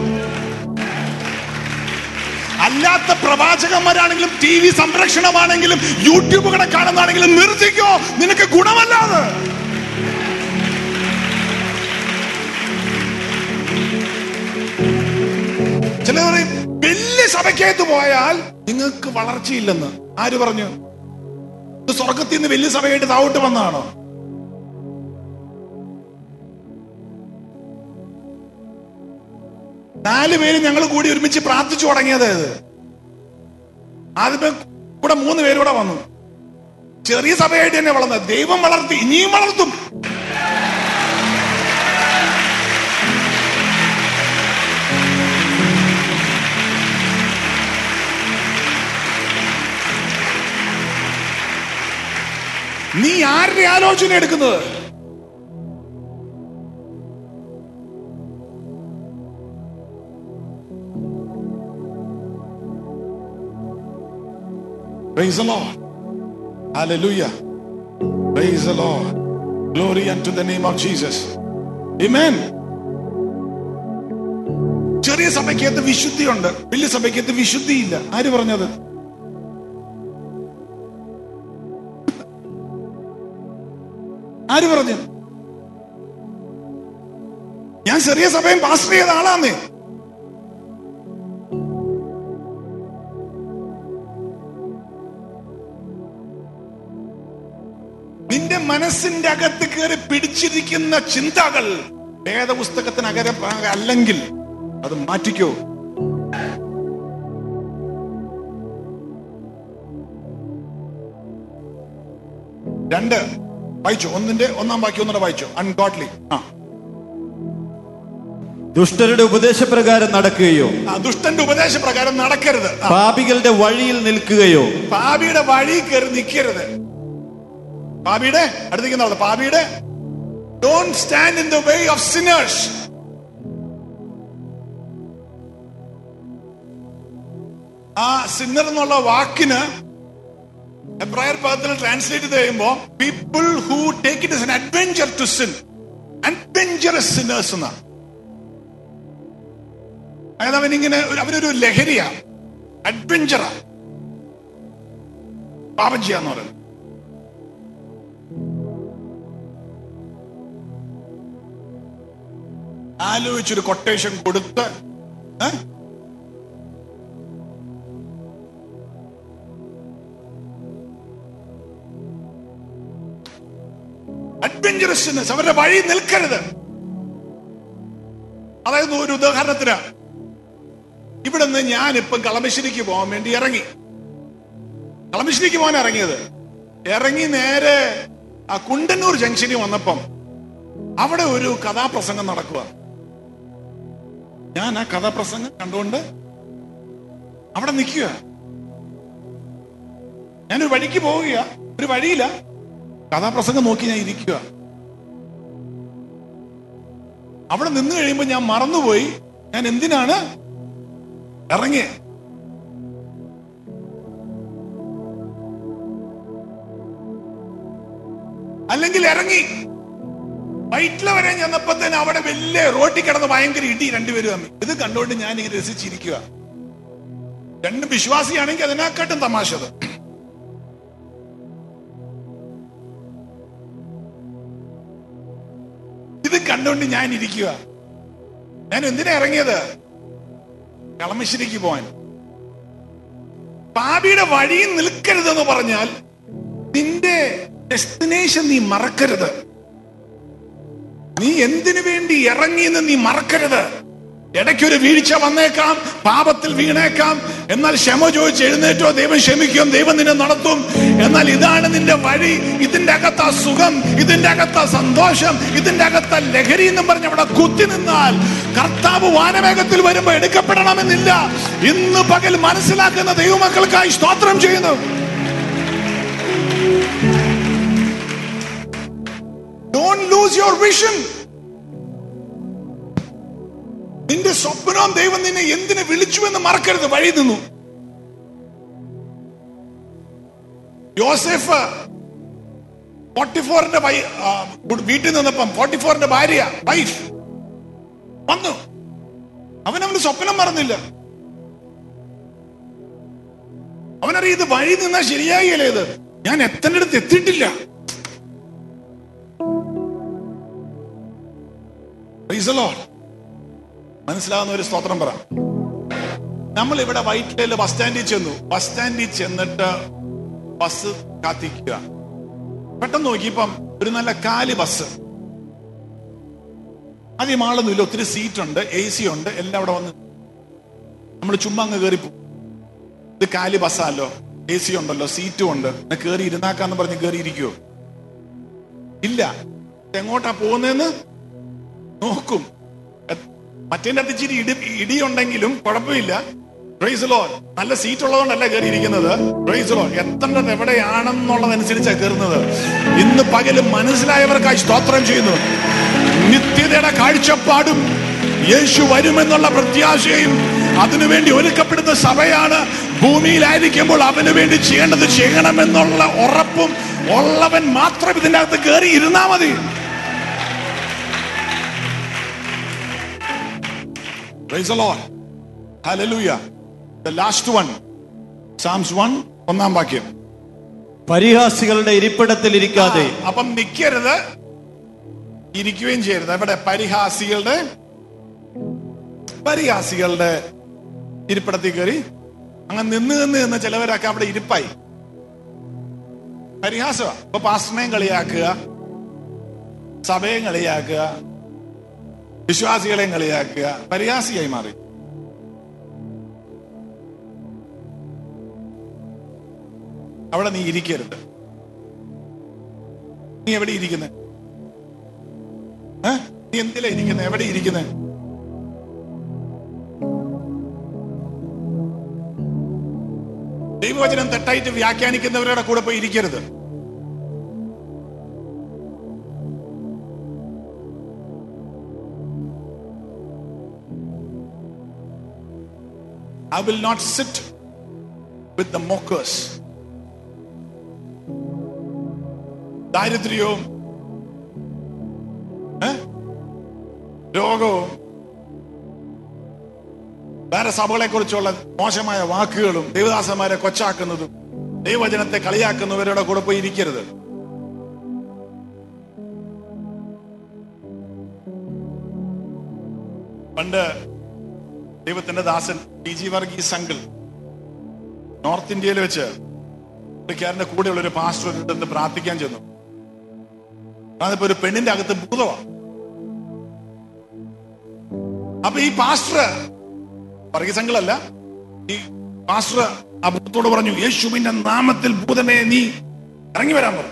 അല്ലാത്ത പ്രവാചകന്മാരാണെങ്കിലും ടി വി സംരക്ഷണമാണെങ്കിലും യൂട്യൂബ് കൂടെ കാണുന്നതാണെങ്കിലും നിർത്തിക്കോ നിനക്ക് ഗുണമല്ലാതെ ചില പറയും വലിയ സഭയ്ക്കകത്ത് പോയാൽ നിങ്ങൾക്ക് വളർച്ചയില്ലെന്ന് ആര് പറഞ്ഞു ഇത് സ്വർഗത്തിൽ നിന്ന് വലിയ സഭയായിട്ട് താവോട്ട് വന്നതാണോ നാല് പേര് ഞങ്ങൾ കൂടി ഒരുമിച്ച് പ്രാർത്ഥിച്ചു തുടങ്ങിയത് ഇത് ആദ്യമേ കൂടെ മൂന്ന് പേര് കൂടെ വന്നു ചെറിയ സഭയായിട്ട് തന്നെ വളർന്നത് ദൈവം വളർത്തി ഇനിയും വളർത്തും നീ ആരുടെ ആലോചന എടുക്കുന്നത് Praise the Lord. Hallelujah. Praise the Lord. Glory unto the name of Jesus. Amen. ചെറിയ സഭയ്ക്കകത്ത് വിശുദ്ധിയുണ്ട് വലിയ സഭയ്ക്കകത്ത് വിശുദ്ധിയില്ല ആര് പറഞ്ഞത് ആര് പറഞ്ഞു ഞാൻ ചെറിയ സഭയും പാസ്റ്റർ ചെയ്ത ആളാന്നേ നിന്റെ മനസ്സിന്റെ അകത്ത് കയറി പിടിച്ചിരിക്കുന്ന ചിന്തകൾ വേദപുസ്തകത്തിനകരം അല്ലെങ്കിൽ അത് മാറ്റിക്കോ രണ്ട് വായിച്ചു ഒന്നിന്റെ ഒന്നാം വാക്യം ഒന്നുകൂടെ വായിച്ചു അൺഗോഡ്ലി ആ ദുഷ്ടരുടെ ഉപദേശപ്രകാരം നടക്കുകയോ ആ, ദുഷ്ടന്റെ ഉപദേശപ്രകാരം നടക്കരുത് ആ, പാപികളുടെ വഴിയിൽ നിൽക്കുകയോ പാപിയുടെ വഴി കയറി നിൽക്കരുത് പാപിയുടെ അടുത്തേക്കുന്ന ആള് പാപിയുടെ don't stand in the way of sinners ആ സിന്നർ എന്നുള്ള വാക്കിന് എബ്രായർ പദത്തിൽ ട്രാൻസ്ലേറ്റ് ചെയ്ത് കഴിയുമ്പോ people who take it as an adventure to sin adventurous sinners എന്നാണ് അതായത് അവനിങ്ങനെ ഒരു- അവനൊരു ലഹരിയാ അഡ്വഞ്ചറാ പാപം ചെയ്യാന്ന് പറയുന്നത് ആലോചിച്ചൊരു കൊട്ടേഷൻ കൊടുത്ത് ഏ? അഡ്വഞ്ചറസ്നെസ് അവരുടെ വഴി നിൽക്കരുത് അതായത് ഒരു ഉദാഹരണത്തിന് ഇവിടെ നിന്ന് ഞാനിപ്പം കളമശ്ശേരിക്ക് പോകാൻ വേണ്ടി ഇറങ്ങി കളമശ്ശേരിക്ക് പോകാൻ ഇറങ്ങിയത് ഇറങ്ങി നേരെ ആ കുണ്ടന്നൂർ ജംഗ്ഷനിൽ വന്നപ്പം അവിടെ ഒരു കഥാപ്രസംഗം നടക്കുക ഞാൻ ആ കഥാപ്രസംഗം കണ്ടുകൊണ്ട് അവിടെ നിൽക്കുക ഞാനൊരു വഴിക്ക് പോവുക ഒരു വഴിയില്ല കഥാപ്രസംഗം നോക്കി ഞാൻ ഇരിക്കുക അവിടെ നിന്ന് കഴിയുമ്പോൾ ഞാൻ മറന്നുപോയി ഞാൻ എന്തിനാണ് ഇറങ്ങിയത് അല്ലെങ്കിൽ ഇറങ്ങി വൈറ്റില വരെ ചെന്നപ്പോ തന്നെ അവിടെ വലിയ റോട്ടിൽ കിടന്ന് ഭയങ്കര ഇടി രണ്ടുപേരും തമ്മിൽ ഇത് കണ്ടുകൊണ്ട് ഞാൻ ഇങ്ങനെ രസിച്ചിരിക്കുക രണ്ടും വിശ്വാസിയാണെങ്കിൽ അതിനെക്കാട്ടും തമാശത് ഇത് കണ്ടുകൊണ്ട് ഞാൻ ഇരിക്കുക ഞാൻ എന്തിനാ ഇറങ്ങിയത് കളമശ്ശേരിക്ക് പോവാൻ പാപിയുടെ വഴിയിൽ നിൽക്കരുതെന്ന് പറഞ്ഞാൽ നിന്റെ ഡെസ്റ്റിനേഷൻ നീ മറക്കരുത് നീ എന്തിനു വേണ്ടി ഇറങ്ങിയെന്ന് നീ മറക്കരുത് ഇടയ്ക്കൊരു വീഴ്ച വന്നേക്കാം പാപത്തിൽ വീണേക്കാം എന്നാൽ ക്ഷമ ചോദിച്ച് എഴുന്നേറ്റോ ദൈവം ക്ഷമിക്കും ദൈവം നിന്നെ നടത്തും എന്നാൽ ഇതാണ് നിന്റെ വഴി ഇതിന്റെ അകത്ത സുഖം ഇതിന്റെ അകത്ത സന്തോഷം ഇതിന്റെ അകത്ത ലഹരി എന്നും പറഞ്ഞ് അവിടെ കുത്തി നിന്നാൽ കർത്താവ് വാനവേഗത്തിൽ വരുമ്പോ എടുക്കപ്പെടണമെന്നില്ല ഇന്ന് പകൽ മനസ്സിലാക്കുന്ന ദൈവമക്കൾക്കായി സ്തോത്രം ചെയ്യുന്നു ഡോണ്ട് ലൂസ് യുവർ വിഷൻ നിന്റെ സ്വപ്നവും ദൈവം നിന്നെ എന്തിനെ വിളിച്ചു എന്ന് മറക്കരുത് വഴി നിന്നു യോസെഫ് ഫോർട്ടിഫോറിന്റെ വീട്ടിൽ നിന്നപ്പം ഫോർട്ടിഫോറിന്റെ ഭാര്യ വൈഫ് വന്നു അവൻ അവന് സ്വപ്നം മറന്നില്ല അവനറിയ ഇത് വഴി നിന്നാ ശരിയായില്ലേ ഇത് ഞാൻ എത്തേണ്ടടുത്ത് എത്തിയിട്ടില്ല Praise the Lord. മനസ്സിലാവുന്ന ഒരു സ്തോത്രം പറ നമ്മൾ ഇവിടെ വൈറ്റിലയില് ബസ് സ്റ്റാൻഡിൽ ചെന്നു ബസ് സ്റ്റാൻഡിൽ ചെന്നിട്ട് ബസ് കാത്തിക്കുക പെട്ടെന്ന് നോക്കിയപ്പം ഒരു നല്ല കാലി ബസ് അധികം ആളൊന്നുമില്ല ഒത്തിരി സീറ്റ് ഉണ്ട് എ സി ഉണ്ട് എല്ലാം അവിടെ വന്ന് നമ്മൾ ചുമ്മാ അങ്ങ് കയറി പോകും ഇത് കാലി ബസ്സാലോ എ സി ഉണ്ടല്ലോ സീറ്റും ഉണ്ട് എന്നാ കയറി ഇരുന്നാക്കാന്ന് പറഞ്ഞ് കയറി ഇരിക്കുവോ ഇല്ല എങ്ങോട്ടാ പോകുന്നതെന്ന് നോക്കും മറ്റേന്റെ അകത്ത് ഇച്ചിരി ഇടി ഇടിയുണ്ടെങ്കിലും കുഴപ്പമില്ല പ്രൈസ് ലോ നല്ല സീറ്റ് ഉള്ളതുകൊണ്ടല്ല കയറിയിരിക്കുന്നത് പ്രൈസ് ലോ എത്തേണ്ടത് എവിടെയാണെന്നുള്ളതനുസരിച്ചാണ് കയറുന്നത് ഇന്ന് പകലും മനസ്സിലായവർക്കായി സ്തോത്രം ചെയ്യുന്നു നിത്യതയുടെ കാഴ്ചപ്പാടും യേശു വരുമെന്നുള്ള പ്രത്യാശയും അതിനുവേണ്ടി ഒരുക്കപ്പെടുന്ന സഭയാണ് ഭൂമിയിലായിരിക്കുമ്പോൾ അവന് വേണ്ടി ചെയ്യേണ്ടത് ചെയ്യണമെന്നുള്ള ഉറപ്പും ഉള്ളവൻ മാത്രം ഇതിന്റെ അകത്ത് കയറി ഇരുന്നാ മതി Praise the Lord. Hallelujah. The last one. Psalms 1, ഒന്നാം വാക്യം പരിഹാസികളുടെ ഇരിപ്പിടത്തിൽ ഇരിക്കാതെ ആ, അപ്പം നിൽക്കരുത് ഇരിക്കുകയും ചെയ്യരുത് എവിടെ പരിഹാസികളുടെ പരിഹാസികളുടെ ഇരിപ്പിടത്തിൽ കയറി അങ്ങനെ നിന്ന് നിന്ന് നിന്ന് ചിലവരൊക്കെ അവിടെ ഇരിപ്പായി പരിഹാസമാ ഇപ്പൊ പാസ്റ്ററിനെയും കളിയാക്കുക സഭയും കളിയാക്കുക വിശ്വാസികളെയും കളിയാക്കുക പരിഹാസിയായി മാറി അവിടെ നീ ഇരിക്കരുത് നീ എവിടെ ഇരിക്കുന്നത് നീ എന്തിലാ ഇരിക്കുന്നത് എവിടെ ഇരിക്കുന്നത് ദൈവവചനം തെറ്റായിട്ട് വ്യാഖ്യാനിക്കുന്നവരുടെ കൂടെ പോയി ഇരിക്കരുത് I will not sit with the mockers. ദാരിദ്ര്യവും ഏ? രോഗവും പലഹാര സഭകളെ കുറിച്ചുള്ള മോശമായ വാക്കുകളും ദൈവദാസന്മാരെ കൊച്ചാക്കുന്നതും ദൈവവചനത്തെ കളിയാക്കുന്നവരുടെ കൂടെ പോയി ഇരിക്കരുത് പണ്ട് ദൈവത്തിന്റെ ദാസൻ T G Varghese uncle north India വെച്ച് പുള്ളിക്കാരന്റെ കൂടെയുള്ള ഒരു പാസ്റ്റർ ഒരിടത്ത് പ്രാർത്ഥിക്കാൻ ചെന്നു അതിപ്പോ ഒരു പെണ്ണിന്റെ അകത്ത് ഭൂതമാ അപ്പൊ ഈ പാസ്റ്റർ വർഗീസ് അങ്കിൾ അല്ല ഈ പാസ്റ്റർ ആ ഭൂതത്തോട് പറഞ്ഞു യേശുവിന്റെ നാമത്തിൽ ഭൂതമേ നീ ഇറങ്ങി വരാൻ പറഞ്ഞു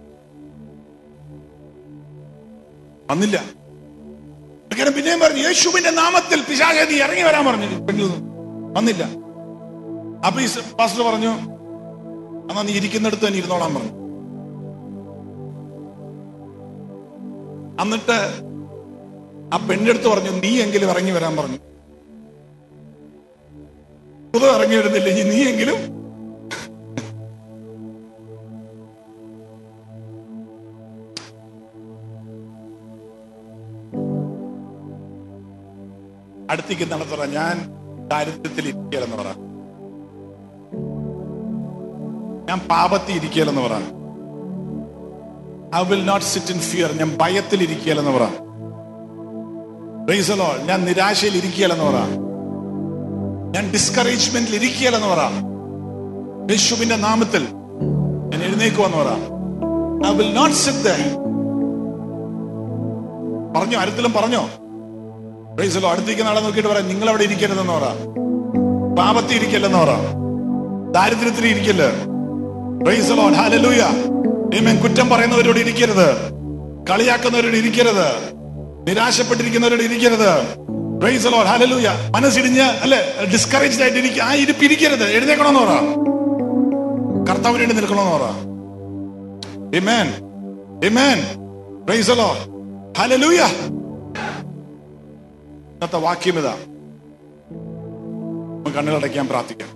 വന്നില്ല പുള്ളിക്കാരൻ പിന്നെയും പറഞ്ഞു യേശുവിന്റെ നാമത്തിൽ പിശാചെ നീ ഇറങ്ങി വരാൻ പറഞ്ഞു പെണ്ണിൽ നിന്ന് വന്നില്ല അപ്പൊ ഈ പാസ്റ്റർ പറഞ്ഞു എന്നാ നീ ഇരിക്കുന്നിടത്ത് തന്നെ ഇരുന്നോളാൻ പറഞ്ഞു എന്നിട്ട് ആ പെണ്ണെടുത്ത് പറഞ്ഞു നീ എങ്കിലും ഇറങ്ങി വരാൻ പറഞ്ഞു പുതു ഇറങ്ങി വരുന്നില്ല ഇനി നീ എങ്കിലും അടുത്തേക്ക് നടത്തറ ഞാൻ ദാരിദ്ര്യത്തിൽ ഇരിക്കലെന്ന് പറ ഞാൻ പാപത്തിൽ ഇരിക്കലെന്ന് പറ I will not sit in fear ഞാൻ ഭയത്തിൽ ഇരിക്കലെന്ന് പറ Praise the Lord. ഞാൻ നിരാശയിൽ ഇരിക്കലെന്ന് പറ ഞാൻ ഡിസ്കറേജ്മെന്റിൽ ഇരിക്കലെന്ന് പറ യേശുവിന്റെ നാമത്തിൽ ഞാൻ എഴുന്നേക്കുവെന്ന് പറ ഐ വിൽ നോട്ട് സിറ്റ് പറഞ്ഞോ ആരത്തിലും പറഞ്ഞോ പ്രൈസലോ അടുത്തേക്ക് നാളെ നോക്കിയിട്ട് പറയാം നിങ്ങൾ അവിടെ ഇരിക്കരുതെന്ന് പറ പാപത്തിൽ ഇരിക്കല്ലെന്ന് പറ ദാരിദ്ര്യത്തിൽ ഇരിക്കല്ല് പ്രൈസലോ ഹാലലൂയ Amen. കുറ്റം പറയുന്നവരോട് ഇരിക്കരുത് കളിയാക്കുന്നവരോട് ഇരിക്കരുത് നിരാശപ്പെട്ടിരിക്കുന്നവരോട് ഇരിക്കരുത് പ്രൈസലോ ഹാലലൂയ മനസ്സിടിഞ്ഞ് അല്ലെ ഡിസ്കറേജ്ഡ് ആയിട്ട് ഇരിക്കുക ആ ഇരിപ്പ് ഇരിക്കരുത് എഴുന്നേക്കണമെന്ന് പറ കർത്താവിന് വേണ്ടി നിൽക്കണമെന്ന് പറ Amen. Amen. Praise the Lord. Hallelujah. ഇന്നത്തെ വാക്യം ഇതാ നമുക്ക് കണ്ണുകളടയ്ക്കാൻ പ്രാർത്ഥിക്കാം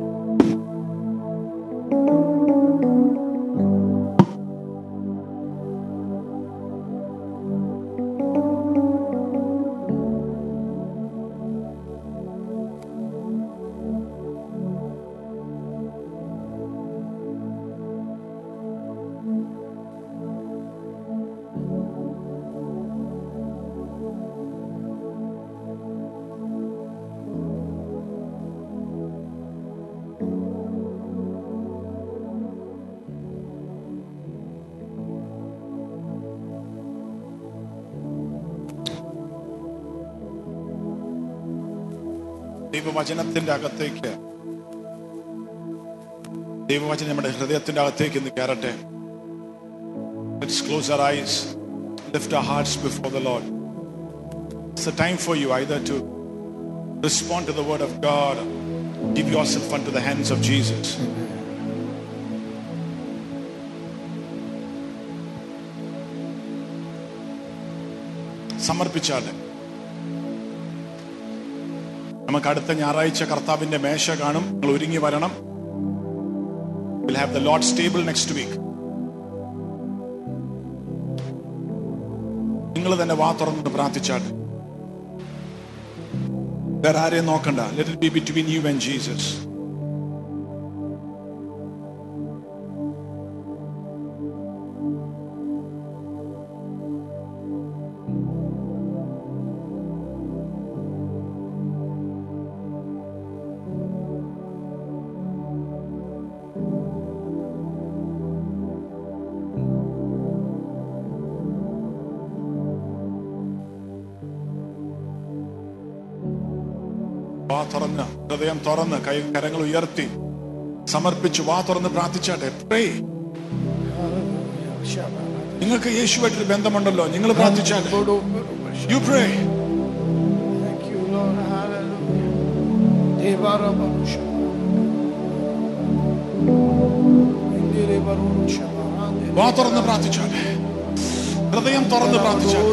ദൈവവചനത്തിന്റെ അകത്തേക്ക് ദൈവവചനം നമ്മുടെ ഹൃദയത്തിന്റെ അകത്തേക്ക് ഇന്ന് കയറട്ടെ Let's close our eyes, lift our hearts before the Lord. It's a time for you either to respond to the word of God, give yourself unto the hands of Jesus. സമർപ്പിച്ചാട്ടെ നമുക്ക് അടുത്ത ഞായറാഴ്ച കർത്താവിന്റെ മേശ കാണും നിങ്ങൾ ഒരുങ്ങി വരണം will have the Lord stable next week നിങ്ങൾ തന്നെ വാ തുറന്നിട്ട് പ്രാർത്ഥിച്ചാട്ടെ വേറെ ആരെയും നോക്കണ്ട let it be between you and Jesus വാ തുറന്ന് ഹൃദയം തുറന്ന് കൈ കരങ്ങൾ ഉയർത്തി സമർപ്പിച്ച് വാ തുറന്ന് പ്രാർത്ഥിച്ചാട്ടെ പ്രേ നിങ്ങൾക്ക് യേശുവായിട്ടൊരു ബന്ധമുണ്ടല്ലോ നിങ്ങൾ പ്രാർത്ഥിച്ചാട്ടെ you pray Thank you, Lord. Hallelujah. Devarabusha. Indirebarusha. വാ തുറന്ന് പ്രാർത്ഥിച്ചാട്ടെ ഹൃദയം തുറന്ന് പ്രാർത്ഥിച്ചാട്ടെ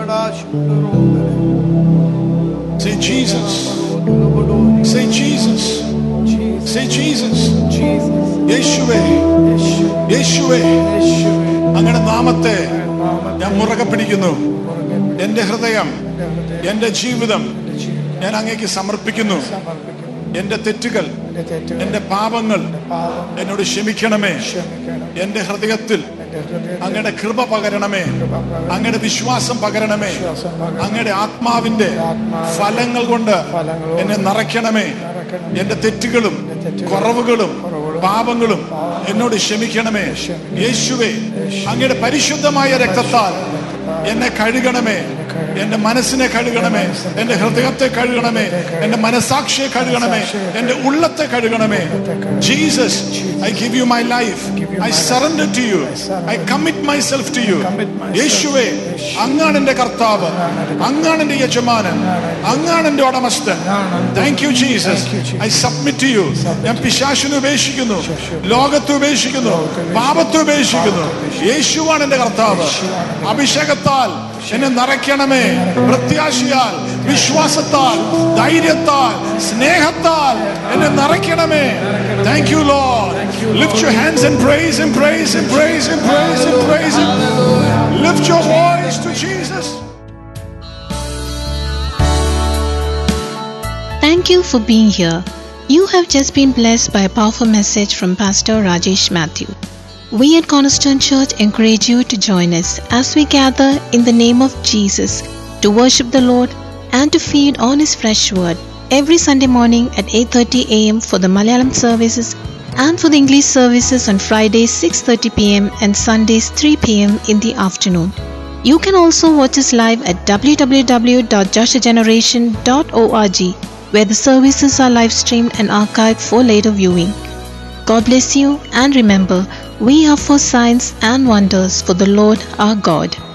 Say Jesus. Say Jesus. Say Jesus. യേശുവേ യേശുവേ അങ്ങനെ നാമത്തെ ഞാൻ മുറകെ പിടിക്കുന്നു എന്റെ ഹൃദയം എന്റെ ജീവിതം ഞാൻ അങ്ങേക്ക് സമർപ്പിക്കുന്നു സമർപ്പിക്കുന്നു എന്റെ തെറ്റുകൾ എന്റെ തെറ്റുകൾ എന്റെ പാപങ്ങൾ പാപം എന്നോട് ക്ഷമിക്കണമേ ക്ഷമിക്കണം എന്റെ ഹൃദയത്തിൽ എന്റെ ഹൃദയത്തിൽ അങ്ങയുടെ കൃപ പകരണമേ അങ്ങയുടെ വിശ്വാസം പകരണമേ വിശ്വാസം പകരണം. അങ്ങയുടെ ആത്മാവിന്റെ ആത്മാവിന്റെ ഫലങ്ങൾ കൊണ്ട് ഫലങ്ങൾ കൊണ്ട് എന്നെ നിറയ്ക്കണമേ നിറയ്ക്കണം. എന്റെ തെറ്റുകളും തെറ്റുകളും കുറവുകളും കുറവുകളും പാപങ്ങളും എന്നോട് ക്ഷമിക്കണമേ യേശുവേ അങ്ങയുടെ പരിശുദ്ധമായ രക്തത്താൽ എന്നെ കഴുകണമേ എന്റെ മനസ്സിനെ കഴുകണമേ എന്റെ ഹൃദയത്തെ കഴുകണമേ എന്റെ മനസാക്ഷിയെ കഴുകണമേ എന്റെ ഉള്ളത്തെ കഴുകണമേ Jesus I give you my life I surrender to you I commit my myself to you അങ്ങാണ് എന്റെ കർത്താവ് അങ്ങാണ് എന്റെ യജമാനൻ അങ്ങാണ് എന്റെ ഉടമസ്ഥൻ thank you Jesus I submit to you ഞാൻ പിശാശിനെ ഉപേക്ഷിക്കുന്നു ലോകത്തെ ഉപേക്ഷിക്കുന്നു പാപത്തെ ഉപേക്ഷിക്കുന്നു യേശുവാണ് എന്റെ കർത്താവ് അഭിഷേകത്താൽ എന്നെ നിറയ്ക്കണമേ പ്രത്യാശയാൽ വിശ്വാസത്താൽ ധൈര്യത്താൽ സ്നേഹത്താൽ എന്നെ നിറയ്ക്കണമേ thank you Lord lift your hands and praise and praise and praise and praise and praise lift your voice to Jesus Thank you for being here. You have just been blessed by a powerful message from Pastor Rajesh Matthew. We at Cornerstone Church encourage you to join us as we gather in the name of Jesus to worship the Lord and to feed on his fresh word every Sunday morning at 8:30 a.m. for the Malayalam services and for the English services on Fridays 6:30 p.m. and Sundays 3 p.m. in the afternoon. You can also watch us live at www.joshageneration.org where the services are live streamed and archived for later viewing. God bless you and remember, we are for signs and wonders for the Lord our God.